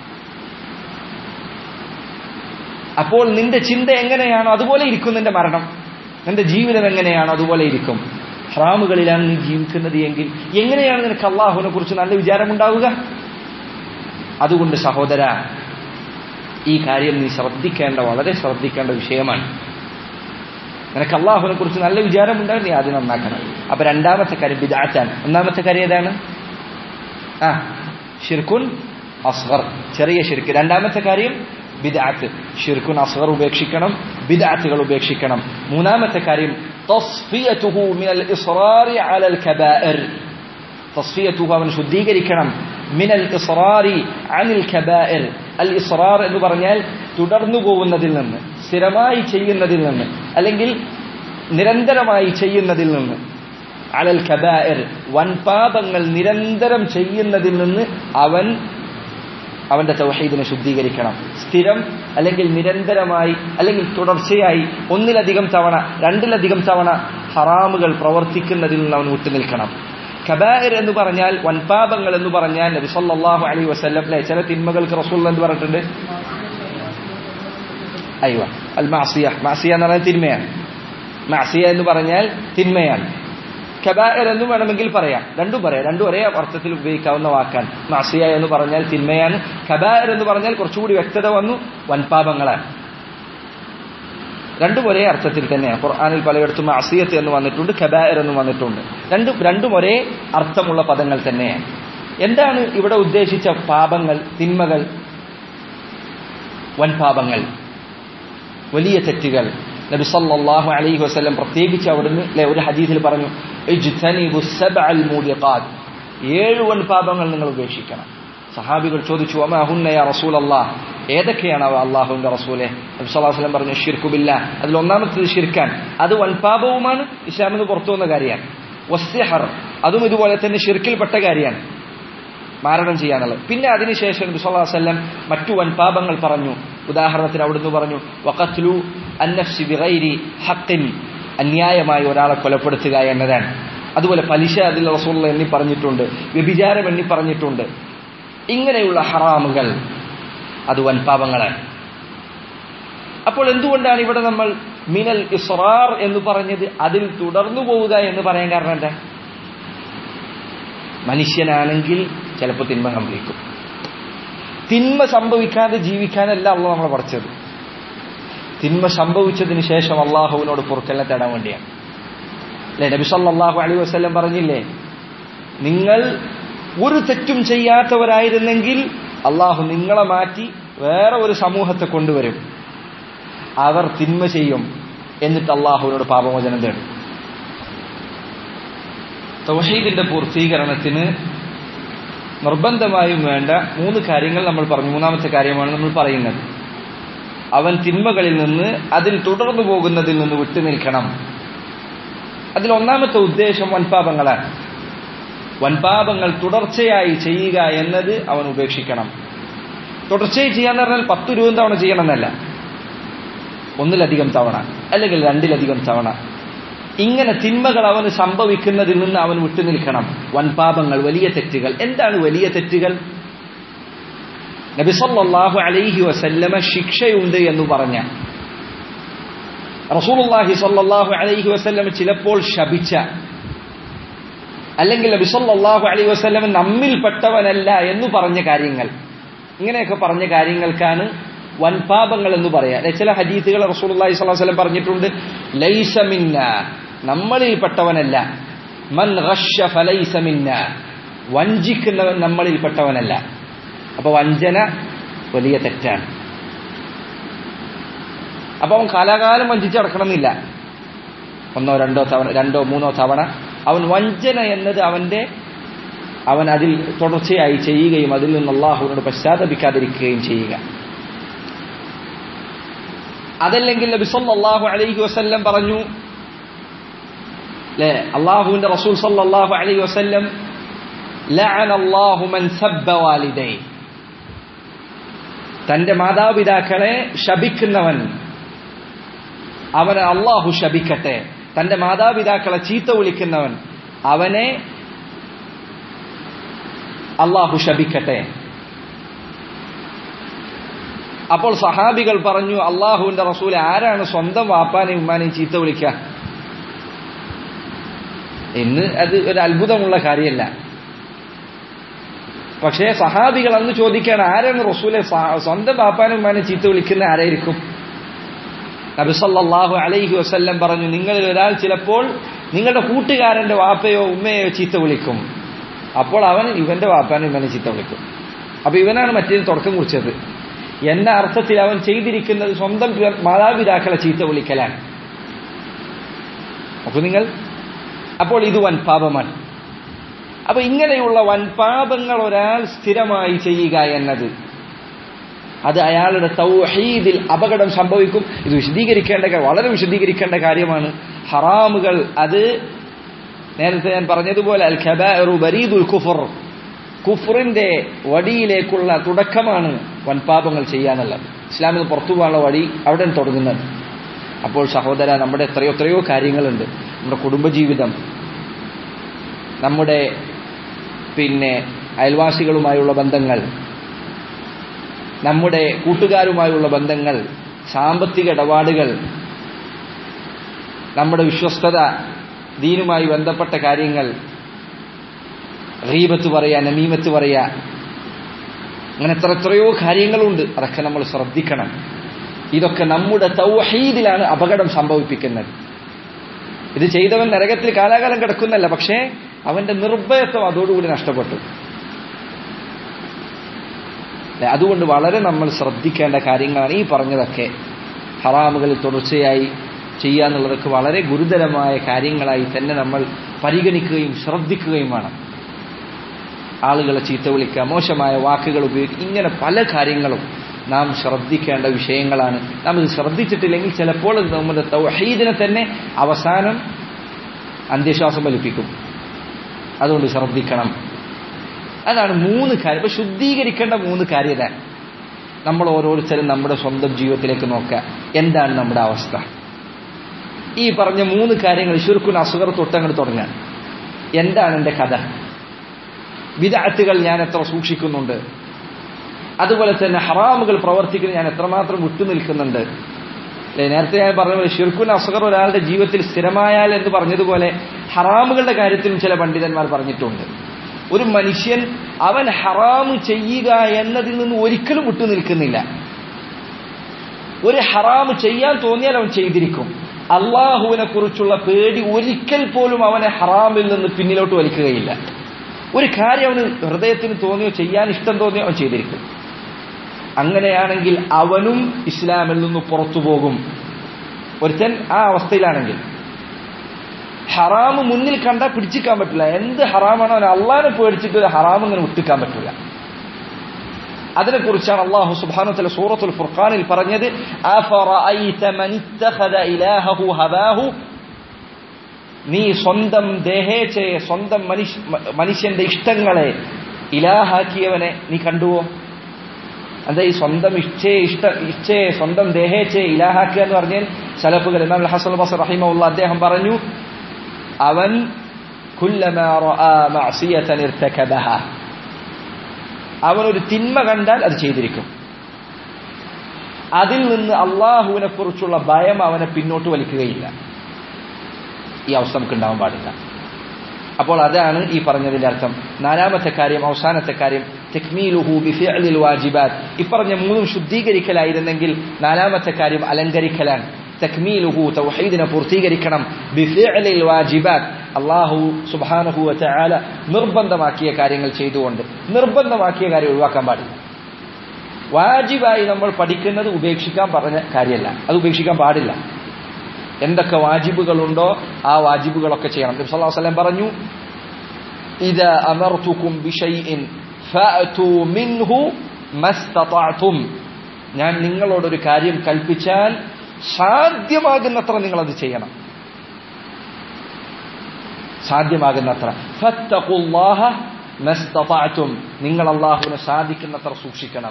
അപ്പോൾ നിന്റെ ചിന്ത എങ്ങനെയാണോ അതുപോലെ ഇരിക്കും നിന്റെ മരണം നിന്റെ ജീവിതം എങ്ങനെയാണോ അതുപോലെ ഇരിക്കും ഹറാമുകളിലാണ് നീ ജീവിക്കുന്നത് എങ്കിൽ എങ്ങനെയാണ് നിനക്ക് അള്ളാഹുവിനെ കുറിച്ച് നല്ല വിചാരമുണ്ടാവുക അതുകൊണ്ട് സഹോദര ഈ കാര്യം നീ ശ്രദ്ധിക്കേണ്ട വളരെ ശ്രദ്ധിക്കേണ്ട വിഷയമാണ് നിനക്ക് അള്ളാഹുവിനെ കുറിച്ച് നല്ല വിചാരമുണ്ടാകും നീ ആദ്യം നന്നാക്കണം അപ്പൊ രണ്ടാമത്തെ കാര്യം ബിദാറ്റാൻ ഒന്നാമത്തെ കാര്യം ഏതാണ് ആ ഷിർക്കുൻ അസ്ഗർ ചെറിയ ഷിർക്ക് രണ്ടാമത്തെ കാര്യം ബിദാത്ത് ഷിർക്കുൻ അസ്ഗർ ഉപേക്ഷിക്കണം ബിദാത്തുകൾ ഉപേക്ഷിക്കണം മൂന്നാമത്തെ കാര്യം തസ്ഫിയതുഹു മിനൽ ഇസ്റാറി അലൽ കബാഇർ തസ്ഫിയതുഹു അവൻ ശുദ്ധീകരിക്കണം മിനൽ ഇസ്റാറി അനിൽ കബാഇർ അൽ ഇസ്റാർ എന്ന് പറഞ്ഞാൽ തുടർന്നു പോകുന്നതിൽ നിന്ന് സ്ഥിരമായി ചെയ്യുന്നതിൽ നിന്ന് അല്ലെങ്കിൽ നിരന്തരമായി ചെയ്യുന്നതിൽ നിന്ന് അലൽ കബാഇർ വൻപാപങ്ങൾ നിരന്തരം ചെയ്യുന്നതിൽ നിന്ന് അവൻ അവന്റെ തൗഹീദിനെ ശുദ്ധീകരിക്കണം സ്ഥിരം അല്ലെങ്കിൽ നിരന്തരമായി അല്ലെങ്കിൽ തുടർച്ചയായി ഒന്നിലധികം തവണ രണ്ടിലധികം തവണ ഹറാമുകൾ പ്രവർത്തിക്കുന്നതിൽ നിന്ന് അവൻ വിട്ടുനിൽക്കണം കബായർ എന്ന് പറഞ്ഞാൽ വൻപാപങ്ങൾ എന്ന് പറഞ്ഞാൽ നബി സല്ലല്ലാഹു അലൈഹി വസല്ലം അല്ലെ ചില തിന്മകൾക്ക് റസൂൽ എന്ന് പറഞ്ഞിട്ടുണ്ട് അയ്യോ അൽ മാസിയ മാസിയ എന്ന് പറഞ്ഞാൽ തിന്മയാണ് മാസിയ എന്ന് പറഞ്ഞാൽ തിന്മയാണ് കബായർ എന്ന് വേണമെങ്കിൽ പറയാം രണ്ടും പറയാം രണ്ടും ഒരേ അർത്ഥത്തിൽ ഉപയോഗിക്കാവുന്ന വാക്കാണ് മാസിയ എന്ന് പറഞ്ഞാൽ തിന്മയാണ് കബായർ എന്ന് പറഞ്ഞാൽ കുറച്ചുകൂടി വ്യക്തത വന്നു വൻപാപങ്ങളാണ് രണ്ടും ഒരേ അർത്ഥത്തിൽ തന്നെയാണ് ഖുർആാനിൽ പലയിടത്തും അസിയത്ത് എന്ന് വന്നിട്ടുണ്ട് കബായർ എന്ന് വന്നിട്ടുണ്ട് രണ്ടും രണ്ടും ഒരേ അർത്ഥമുള്ള പദങ്ങൾ തന്നെയാണ് എന്താണ് ഇവിടെ ഉദ്ദേശിച്ച പാപങ്ങൾ തിന്മകൾ വൻപാപങ്ങൾ വലിയ തെറ്റുകൾ നബി സല്ലല്ലാഹു അലൈഹി വസല്ലം പ്രത്യേകിച്ച് അവിടുന്ന് അല്ലെ ഒരു ഹദീസിൽ പറഞ്ഞു ഇജ്തനിബു സബ്അൽ മൂബിഖാത്ത് ഏഴ് വൻപാപങ്ങൾ നിങ്ങൾ ഉപേക്ഷിക്കണം സഹാബികൾ ചോദിച്ചു അമാഹുന്ന യാ റസൂലല്ലാഹ് ഏതൊക്കെയാണ് അവ അള്ളാഹുവിന്റെ റസൂലെ നബി സല്ലല്ലാഹു അലൈഹി വസല്ലം പറഞ്ഞു ഷിർക്കുബില്ല അതിൽ ഒന്നാമത്തേത് ഷിർക്കാൻ അത് വൻപാപവുമാണ് ഇസ്ലാമിൽ നിന്ന് പുറത്തു വന്ന കാര്യമാണ് വസ്യഹർ അതും ഇതുപോലെ തന്നെ ഷിർക്കിൽപ്പെട്ട കാര്യമാണ് മാരണം ചെയ്യാനുള്ളത് പിന്നെ അതിനുശേഷം നബി സല്ലല്ലാഹു അലൈഹി വസല്ലം മറ്റു വൻപാപങ്ങൾ പറഞ്ഞു ഉദാഹരണത്തിന് അവിടുന്ന് പറഞ്ഞു വഖത്ലു അന്നഫ്സി ബിഗൈരി ഹഖിൻ അന്യായമായി ഒരാളെ കൊലപ്പെടുത്തുക എന്നതാണ് അതുപോലെ പലിശ അതിൽ റസൂൽ എണ്ണി പറഞ്ഞിട്ടുണ്ട് വ്യഭിചാരം എണ്ണി പറഞ്ഞിട്ടുണ്ട് ഇങ്ങനെയുള്ള ഹറാമുകൾ അത് വൻപാപങ്ങളാണ് അപ്പോൾ എന്തുകൊണ്ടാണ് ഇവിടെ നമ്മൾ മിനൽ ഇസ്റാർ എന്ന് പറഞ്ഞത് അതിൽ തുടർന്നു പോവുക എന്ന് പറയാൻ കാരണം എന്താ മനുഷ്യനാണെങ്കിൽ ചിലപ്പോൾ തിന്മ സംഭവിക്കും തിന്മ സംഭവിക്കാതെ ജീവിക്കാനല്ല അള്ളാഹ് നമ്മളെ പഠിച്ചത് തിന്മ സംഭവിച്ചതിന് ശേഷം അള്ളാഹുവിനോട് പുറത്തെന്നെ തേടാൻ വേണ്ടിയാണ് അല്ലെ നബി സല്ലല്ലാഹു അലൈഹി വസല്ലം പറഞ്ഞില്ലേ നിങ്ങൾ ഒരു തെറ്റും ചെയ്യാത്തവരായിരുന്നെങ്കിൽ അള്ളാഹു നിങ്ങളെ മാറ്റി വേറെ ഒരു സമൂഹത്തെ കൊണ്ടുവരും അവർ തിന്മ ചെയ്യും എന്നിട്ട് അള്ളാഹുവിനോട് പാപമോചനം തേടും തൗഹീദിന്റെ പൂർത്തീകരണത്തിന് നിർബന്ധമായും വേണ്ട മൂന്ന് കാര്യങ്ങൾ നമ്മൾ പറഞ്ഞു മൂന്നാമത്തെ കാര്യമാണ് നമ്മൾ പറയുന്നത് അവൻ തിന്മകളിൽ നിന്ന് അതിൽ തുടർന്നു പോകുന്നതിൽ നിന്ന് വിട്ടുനിൽക്കണം അതിൽ ഒന്നാമത്തെ ഉദ്ദേശം വൻപാപങ്ങളാണ് വൻപാപങ്ങൾ തുടർച്ചയായി ചെയ്യുക എന്നത് അവൻ ഉപേക്ഷിക്കണം തുടർച്ചയായി ചെയ്യാന്ന് പറഞ്ഞാൽ പത്ത് രൂപ തവണ ചെയ്യണമെന്നല്ല ഒന്നിലധികം തവണ അല്ലെങ്കിൽ രണ്ടിലധികം തവണ ഇങ്ങനെ തിന്മകൾ അവന് സംഭവിക്കുന്നതിൽ നിന്ന് അവൻ വിട്ടുനിൽക്കണം വൻപാപങ്ങൾ വലിയ തെറ്റുകൾ എന്താണ് വലിയ തെറ്റുകൾ നബിസല്ലാഹു അലൈഹി വസല്ലമ ശിക്ഷയുണ്ട് എന്ന് പറഞ്ഞ റസൂലുള്ളാഹി സല്ലല്ലാഹു അലൈഹി വസല്ലമ ചിലപ്പോൾ ശപിച്ച അല്ലെങ്കിൽ നബി സല്ലല്ലാഹു അലൈഹി വസല്ലമ നമ്മിൽപ്പെട്ടവനല്ല എന്ന് പറഞ്ഞ കാര്യങ്ങൾ ഇങ്ങനെയൊക്കെ പറഞ്ഞ കാര്യങ്ങൾക്കാണ് വൻപാപങ്ങൾ എന്ന് പറയാം അല്ലെ ചില ഹദീസുകൾ റസൂലുള്ളാഹി സ്വല്ലല്ലാഹു അലൈഹി വസല്ലം പറഞ്ഞിട്ടുണ്ട് ലൈസ മിന്ന നമ്മളിൽപ്പെട്ടവനല്ല മൻ ഘശ്ശ ഫലൈസ മിന്ന വഞ്ചിക്കുന്നവൻ നമ്മളിൽപ്പെട്ടവനല്ല അപ്പൊ വഞ്ചന വലിയ തെറ്റാണ് അപ്പൊ അവൻ കാലാകാലം വഞ്ചിച്ചടക്കണമെന്നില്ല ഒന്നോ രണ്ടോ തവണ രണ്ടോ മൂന്നോ തവണ അവൻ വഞ്ചന എന്നത് അവന്റെ അവൻ അതിൽ തുടർച്ചയായി ചെയ്യുകയും അതിൽ നിന്ന് അള്ളാഹുവിനോട് പശ്ചാത്തപിക്കാതിരിക്കുകയും ചെയ്യുക അതല്ലെങ്കിൽ നബി സല്ലല്ലാഹു അലൈഹി വസല്ലം പറഞ്ഞു അല്ലേ അള്ളാഹുവിന്റെ റസൂൽ സല്ലല്ലാഹു അലൈഹി വസല്ലം ലഅന അല്ലാഹു മൻ സബ്ബ വാലിദൈ തന്റെ മാതാപിതാക്കളെ ശപിക്കുന്നവൻ അവനെ അള്ളാഹു ശപിക്കട്ടെ തന്റെ മാതാപിതാക്കളെ ചീത്ത വിളിക്കുന്നവൻ അവനെ അള്ളാഹു ശപിക്കട്ടെ അപ്പോൾ സഹാബികൾ പറഞ്ഞു അള്ളാഹുവിന്റെ റസൂൽ ആരാണ് സ്വന്തം വാപ്പാനെയും ഉമ്മാനെയും ചീത്ത വിളിക്കുക എന്ന് അത് ഒരു അത്ഭുതമുള്ള കാര്യമല്ല പക്ഷേ സഹാബികൾ അന്ന് ചോദിക്കുകയാണ് ആരാണ് റസൂലെ സ്വന്തം ബാപ്പാനും ഉമ്മാനെ ചീത്ത വിളിക്കുന്ന ആരായിരിക്കും നബിസല്ലാഹു അലൈഹി വസ്ല്ലം പറഞ്ഞു നിങ്ങളിൽ ഒരാൾ ചിലപ്പോൾ നിങ്ങളുടെ കൂട്ടുകാരന്റെ വാപ്പയോ ഉമ്മയോ ചീത്ത വിളിക്കും അപ്പോൾ അവൻ ഇവന്റെ വാപ്പാനും ഉമ്മനെ ചീത്ത വിളിക്കും അപ്പൊ ഇവനാണ് മറ്റേ തുടക്കം കുറിച്ചത് എന്ന അർത്ഥത്തിൽ അവൻ ചെയ്തിരിക്കുന്നത് സ്വന്തം മാതാപിതാക്കളെ ചീത്ത വിളിക്കലാണ് അപ്പൊ നിങ്ങൾ അപ്പോൾ ഇത് വൻ പാപമാണ് അപ്പൊ ഇങ്ങനെയുള്ള വൻപാപങ്ങൾ ഒരാൾ സ്ഥിരമായി ചെയ്യുക എന്നത് അത് അയാളുടെ തൗഹീദിൽ അപകടം സംഭവിക്കും ഇത് വിശദീകരിക്കേണ്ട വളരെ വിശദീകരിക്കേണ്ട കാര്യമാണ് ഹറാമുകൾ അത് നേരത്തെ ഞാൻ പറഞ്ഞതുപോലെ അൽ ഖബാറു ബരീദുൽ കുഫർ കുഫറിന്റെ വടിയിലേക്കുള്ള തുടക്കമാണ് വൻപാപങ്ങൾ ചെയ്യാന്നുള്ളത് ഇസ്ലാമിൽ പുറത്തു പോകാനുള്ള വഴി അവിടെ തുടങ്ങുന്നത് അപ്പോൾ സഹോദര നമ്മുടെ എത്രയോ എത്രയോ കാര്യങ്ങളുണ്ട് നമ്മുടെ കുടുംബജീവിതം നമ്മുടെ പിന്നെ അയൽവാസികളുമായുള്ള ബന്ധങ്ങൾ നമ്മുടെ കൂട്ടുകാരുമായുള്ള ബന്ധങ്ങൾ സാമ്പത്തിക ഇടപാടുകൾ നമ്മുടെ വിശ്വസ്തത ദീനുമായി ബന്ധപ്പെട്ട കാര്യങ്ങൾ റീബത്ത് പറയാ നമീമത്ത് പറയാ അങ്ങനെ എത്ര എത്രയോ കാര്യങ്ങളുണ്ട് അതൊക്കെ നമ്മൾ ശ്രദ്ധിക്കണം ഇതൊക്കെ നമ്മുടെ തൗഹീദിലാണ് അപകടം സംഭവിപ്പിക്കുന്നത് ഇത് ചെയ്തവൻ നരകത്തിൽ കാലാകാലം കിടക്കുന്നല്ല പക്ഷേ അവന്റെ നിർഭയത്വം അതോടുകൂടി നഷ്ടപ്പെട്ടു അതുകൊണ്ട് വളരെ നമ്മൾ ശ്രദ്ധിക്കേണ്ട കാര്യങ്ങളാണ് ഈ പറഞ്ഞതൊക്കെ ഹറാമുകളിൽ തുടർച്ചയായി ചെയ്യാന്നുള്ളതൊക്കെ വളരെ ഗുരുതരമായ കാര്യങ്ങളായി തന്നെ നമ്മൾ പരിഗണിക്കുകയും ശ്രദ്ധിക്കുകയും വേണം ആളുകളെ ചീത്ത വിളിക്കുക മോശമായ വാക്കുകൾ ഉപയോഗിക്കുക ഇങ്ങനെ പല കാര്യങ്ങളും നാം ശ്രദ്ധിക്കേണ്ട വിഷയങ്ങളാണ് നാം ഇത് ശ്രദ്ധിച്ചിട്ടില്ലെങ്കിൽ ചിലപ്പോൾ അത് നമ്മുടെ തൗഹീദിനെ തന്നെ അവസാനം അന്ത്യശ്വാസം വലിപ്പിക്കും അതുകൊണ്ട് ശ്രദ്ധിക്കണം അതാണ് മൂന്ന് കാര്യം ഇപ്പൊ ശുദ്ധീകരിക്കേണ്ട മൂന്ന് കാര്യത നമ്മൾ ഓരോരുത്തരും നമ്മുടെ സ്വന്തം ജീവിതത്തിലേക്ക് നോക്കുക എന്താണ് നമ്മുടെ അവസ്ഥ ഈ പറഞ്ഞ മൂന്ന് കാര്യങ്ങൾ ശുർക്കുൻ അസുഖർ തൊട്ടങ്ങൾ തുടങ്ങാൻ എന്താണ് എൻ്റെ കഥ വിദാത്തുകൾ ഞാൻ എത്ര സൂക്ഷിക്കുന്നുണ്ട് അതുപോലെ തന്നെ ഹറാമുകൾ പ്രവർത്തിക്കുന്ന ഞാൻ എത്രമാത്രം വിട്ടുനിൽക്കുന്നുണ്ട് നേരത്തെ ഞാൻ പറഞ്ഞ പോലെ ഷിർക്കുൻ അസുഖർ ഒരാളുടെ ജീവിതത്തിൽ സ്ഥിരമായാൽ എന്ന് പറഞ്ഞതുപോലെ ഹറാമുകളുടെ കാര്യത്തിലും ചില പണ്ഡിതന്മാർ പറഞ്ഞിട്ടുണ്ട് ഒരു മനുഷ്യൻ അവൻ ഹറാമ് ചെയ്യുക എന്നതിൽ നിന്ന് ഒരിക്കലും വിട്ടുനിൽക്കുന്നില്ല ഒരു ഹറാമ് ചെയ്യാൻ തോന്നിയാൽ അവൻ ചെയ്തിരിക്കും അള്ളാഹുവിനെ കുറിച്ചുള്ള പേടി ഒരിക്കൽ പോലും അവനെ ഹറാമിൽ നിന്ന് പിന്നിലോട്ട് വലിക്കുകയില്ല ഒരു കാര്യം അവന് ഹൃദയത്തിന് തോന്നിയോ ചെയ്യാൻ ഇഷ്ടം തോന്നിയോ അവൻ ചെയ്തിരിക്കും അങ്ങനെയാണെങ്കിൽ അവനും ഇസ്ലാമിൽ നിന്ന് പുറത്തു പോകും ഒരുത്തൻ ആ അവസ്ഥയിലാണെങ്കിൽ ഹറാമ് മുന്നിൽ കണ്ടാൽ പിടിച്ചിക്കാൻ പറ്റില്ല എന്ത് ഹറാമാണോ അവൻ അള്ളാനെ പേടിച്ചിട്ട് ഒരു ഹറാം ഇങ്ങനെ വിട്ടിക്കാൻ പറ്റില്ല അതിനെക്കുറിച്ചാണ് അള്ളാഹു സുബ്ഹാനഹു സൂറത്തുൽ ഫുർഖാനിൽ പറഞ്ഞത് അഫറഅയ്ത മൻ ഇത്തഖദ ഇലാഹഹു ഹവാഹു നീ സ്വന്തം ദേഹേച്ഛയെ സ്വന്തം മനുഷ്യ മനുഷ്യന്റെ ഇഷ്ടങ്ങളെ ഇലാഹാക്കിയവനെ നീ കണ്ടുവോ എന്താ ഈ സ്വന്തം ഇച്ഛയെ ഇഷ്ട ഇച്ഛയെ സ്വന്തം ദേഹേച്ഛയെ ഇലാഹാക്കുക എന്ന് പറഞ്ഞാൽ സലഫുകൾ ഇമാം അൽ ഹസൻ ബസർ റഹിമുള്ള അദ്ദേഹം പറഞ്ഞു അവൻ കുല്ലമാ റആ മഅസിയതൻ ഇർതകബഹ അവൻ ഒരു തിന്മ കണ്ടാൽ അത് ചെയ്തിരിക്കും അതിൽ നിന്ന് അള്ളാഹുവിനെ കുറിച്ചുള്ള ഭയം അവനെ പിന്നോട്ട് വലിക്കുകയില്ല ഈ അവസ്ഥ നമുക്ക് ഉണ്ടാവാൻ പാടില്ല അപ്പോൾ അതാണ് ഈ പറഞ്ഞതിന്റെ അർത്ഥം നാലാമത്തെ കാര്യം അവസാനത്തെ കാര്യം തെക്മീലുഹു ബിഫിഅലിൽ വാജിബാത്ത് ഇപ്പറഞ്ഞ മൂന്നും ശുദ്ധീകരിക്കലായിരുന്നെങ്കിൽ നാലാമത്തെ കാര്യം അലങ്കരിക്കലാണ് തക്മീലുഹു തൗഹീദിനെ പൂർത്തീകരിക്കണം ബിഫിഅലിൽ വാജിബാത്ത് അള്ളാഹു സുബ്ഹാനഹു വതആല നിർബന്ധമാക്കിയ കാര്യങ്ങൾ ചെയ്തുകൊണ്ട് നിർബന്ധമാക്കിയ കാര്യം ഒഴിവാക്കാൻ പാടില്ല വാജിബായി നമ്മൾ പഠിക്കുന്നത് ഉപേക്ഷിക്കാൻ പറഞ്ഞ കാര്യമല്ല അത് ഉപേക്ഷിക്കാൻ പാടില്ല എന്തൊക്കെ വാജിബുകളുണ്ടോ ആ വാജിബുകളൊക്കെ ചെയ്യണം നബി സല്ലല്ലാഹു അലൈഹി വസല്ലം പറഞ്ഞു ഇദാ അമർതുകും ബിശൈഇൻ ഫഅതു മിൻഹു മസ്തതഅതും ഞാൻ നിങ്ങളോട് ഒരു കാര്യം കൽപ്പിച്ചാൽ സാധ്യമാകുന്നത്ര നിങ്ങൾ അത് ചെയ്യണം സാധ്യമാകുന്നത്ര ഫത്തഖുല്ലാഹ മസ്തതഅതും നിങ്ങൾ അള്ളാഹുവിനെ സാധിക്കുന്നത്ര സൂക്ഷിക്കണം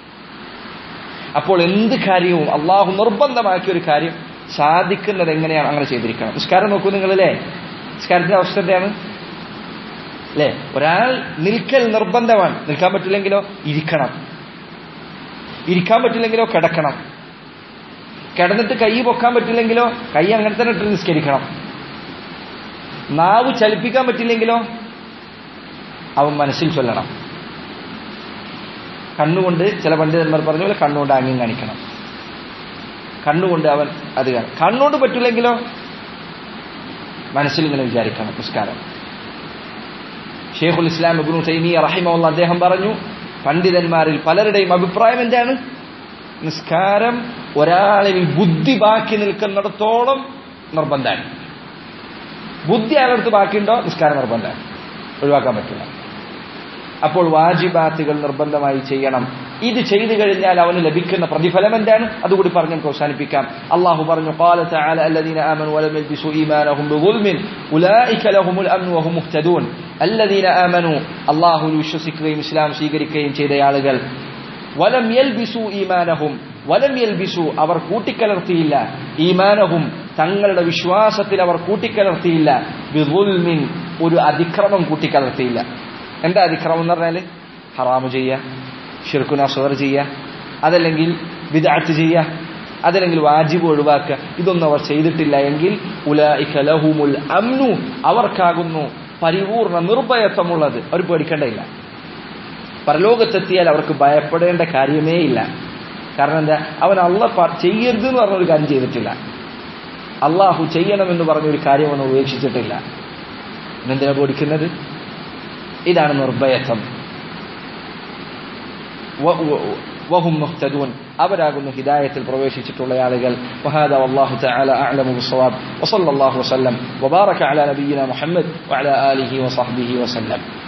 അപ്പോൾ എന്ത് കാര്യവും അള്ളാഹു നിർബന്ധമാക്കിയ ഒരു കാര്യം സാധിക്കുന്നത് എങ്ങനെയാണ് അങ്ങനെ ചെയ്തിരിക്കണം നിസ്കാരം നോക്കൂ നിങ്ങളല്ലേ നിസ്കാരത്തിന്റെ അവസ്ഥ എന്താണ് അല്ലേ ഒരാൾ നിൽക്കൽ നിർബന്ധമാണ് നിൽക്കാൻ പറ്റില്ലെങ്കിലോ ഇരിക്കണം ഇരിക്കാൻ പറ്റില്ലെങ്കിലോ കിടക്കണം കിടന്നിട്ട് കൈ പൊക്കാൻ പറ്റില്ലെങ്കിലോ കൈ അങ്ങനെ തന്നെ ഇട്ട് നിസ്കരിക്കണം നാവ് ചലിപ്പിക്കാൻ പറ്റില്ലെങ്കിലോ അവൻ മനസ്സിൽ ചൊല്ലണം കണ്ണുകൊണ്ട് ചില പണ്ഡിതന്മാർ പറഞ്ഞ പോലെ കണ്ണുകൊണ്ട് ആംഗ്യം കാണിക്കണം കണ്ണുകൊണ്ട് അവൻ അത് കാണും കണ്ണുകൊണ്ട് പറ്റില്ലെങ്കിലോ മനസ്സിൽ ഇങ്ങനെ വിചാരിക്കണം നിസ്കാരം ഷെയ്ഖുൽ ഇസ്ലാം ഇബ്നു തൈമിയ റഹിമുള്ള അദ്ദേഹം പറഞ്ഞു പണ്ഡിതന്മാരിൽ പലരുടെയും അഭിപ്രായം എന്താണ് നിസ്കാരം ഒരാളിൽ ബുദ്ധി ബാക്കി നിൽക്കുന്നിടത്തോളം നിർബന്ധമാണ് ബുദ്ധി അയാളടുത്ത് ബാക്കിയുണ്ടോ നിസ്കാരം നിർബന്ധമാണ് ഒഴിവാക്കാൻ പറ്റില്ല അപ്പോൾ വാജിബാത്തുകൾ നിർബന്ധമായി ചെയ്യണം ഇത് ചെയ്തു കഴിഞ്ഞാൽ അവന് ലഭിക്കുന്ന പ്രതിഫലം എന്താണ് അതുകൂടി പറഞ്ഞ് നമുക്ക് അവസാനിപ്പിക്കാം അള്ളാഹു പറഞ്ഞു قال تعالى الذين آمنوا ولم يلبسوا إيمانهم بظلم أولئك لهم الأمن وهم مهتدون الذين آمنوا الله വിശ്വസിക്കുകയും ഇസ്ലാം സ്വീകരിക്കുകയും ചെയ്ത ആളുകൾ വലം യൽബിസു ഈമാനഹും വലം യൽബിസു അവർ കൂട്ടിക്കലർത്തിയില്ല ഈമാനഹും തങ്ങളുടെ വിശ്വാസത്തിൽ അവർ കൂട്ടിക്കലർത്തിയില്ല ബിദുൽമിൻ ഒരു അതിക്രമം കൂട്ടിക്കലർത്തിയില്ല എന്താ അതിക്രമം എന്ന് പറഞ്ഞാൽ ഹറാമു ചെയ്യുക ഷിർക്കുന സുവർ ചെയ്യുക അതല്ലെങ്കിൽ വിദാറ്റ് ചെയ്യുക അതല്ലെങ്കിൽ വാജിബ് ഒഴിവാക്കുക ഇതൊന്നും അവർ ചെയ്തിട്ടില്ല എങ്കിൽ ഉലഹുമുൽ അമ്നു അവർക്കാകുന്നു പരിപൂർണ നിർഭയത്വമുള്ളത് അവർ പേടിക്കേണ്ടയില്ല പരലോകത്തെത്തിയാൽ അവർക്ക് ഭയപ്പെടേണ്ട കാര്യമേ ഇല്ല കാരണം എന്താ അവൻ അള്ള ചെയ്യരുത് എന്ന് പറഞ്ഞൊരു കാര്യം ചെയ്തിട്ടില്ല അള്ളാഹു ചെയ്യണമെന്ന് പറഞ്ഞൊരു കാര്യം അവൻ ഉപേക്ഷിച്ചിട്ടില്ല എന്തിനാ പേടിക്കുന്നത് ഇതാണ് നിർഭയത്വം وهم مهتدون അവരാകുന്നു ഹിദായത്തിൽ പ്രവേശിച്ചിട്ടുള്ള ആളുകൾ وهذا والله تعالى أعلم بالصواب وصلى الله وسلم وبارك على نبينا محمد وعلى آله وصحبه وسلم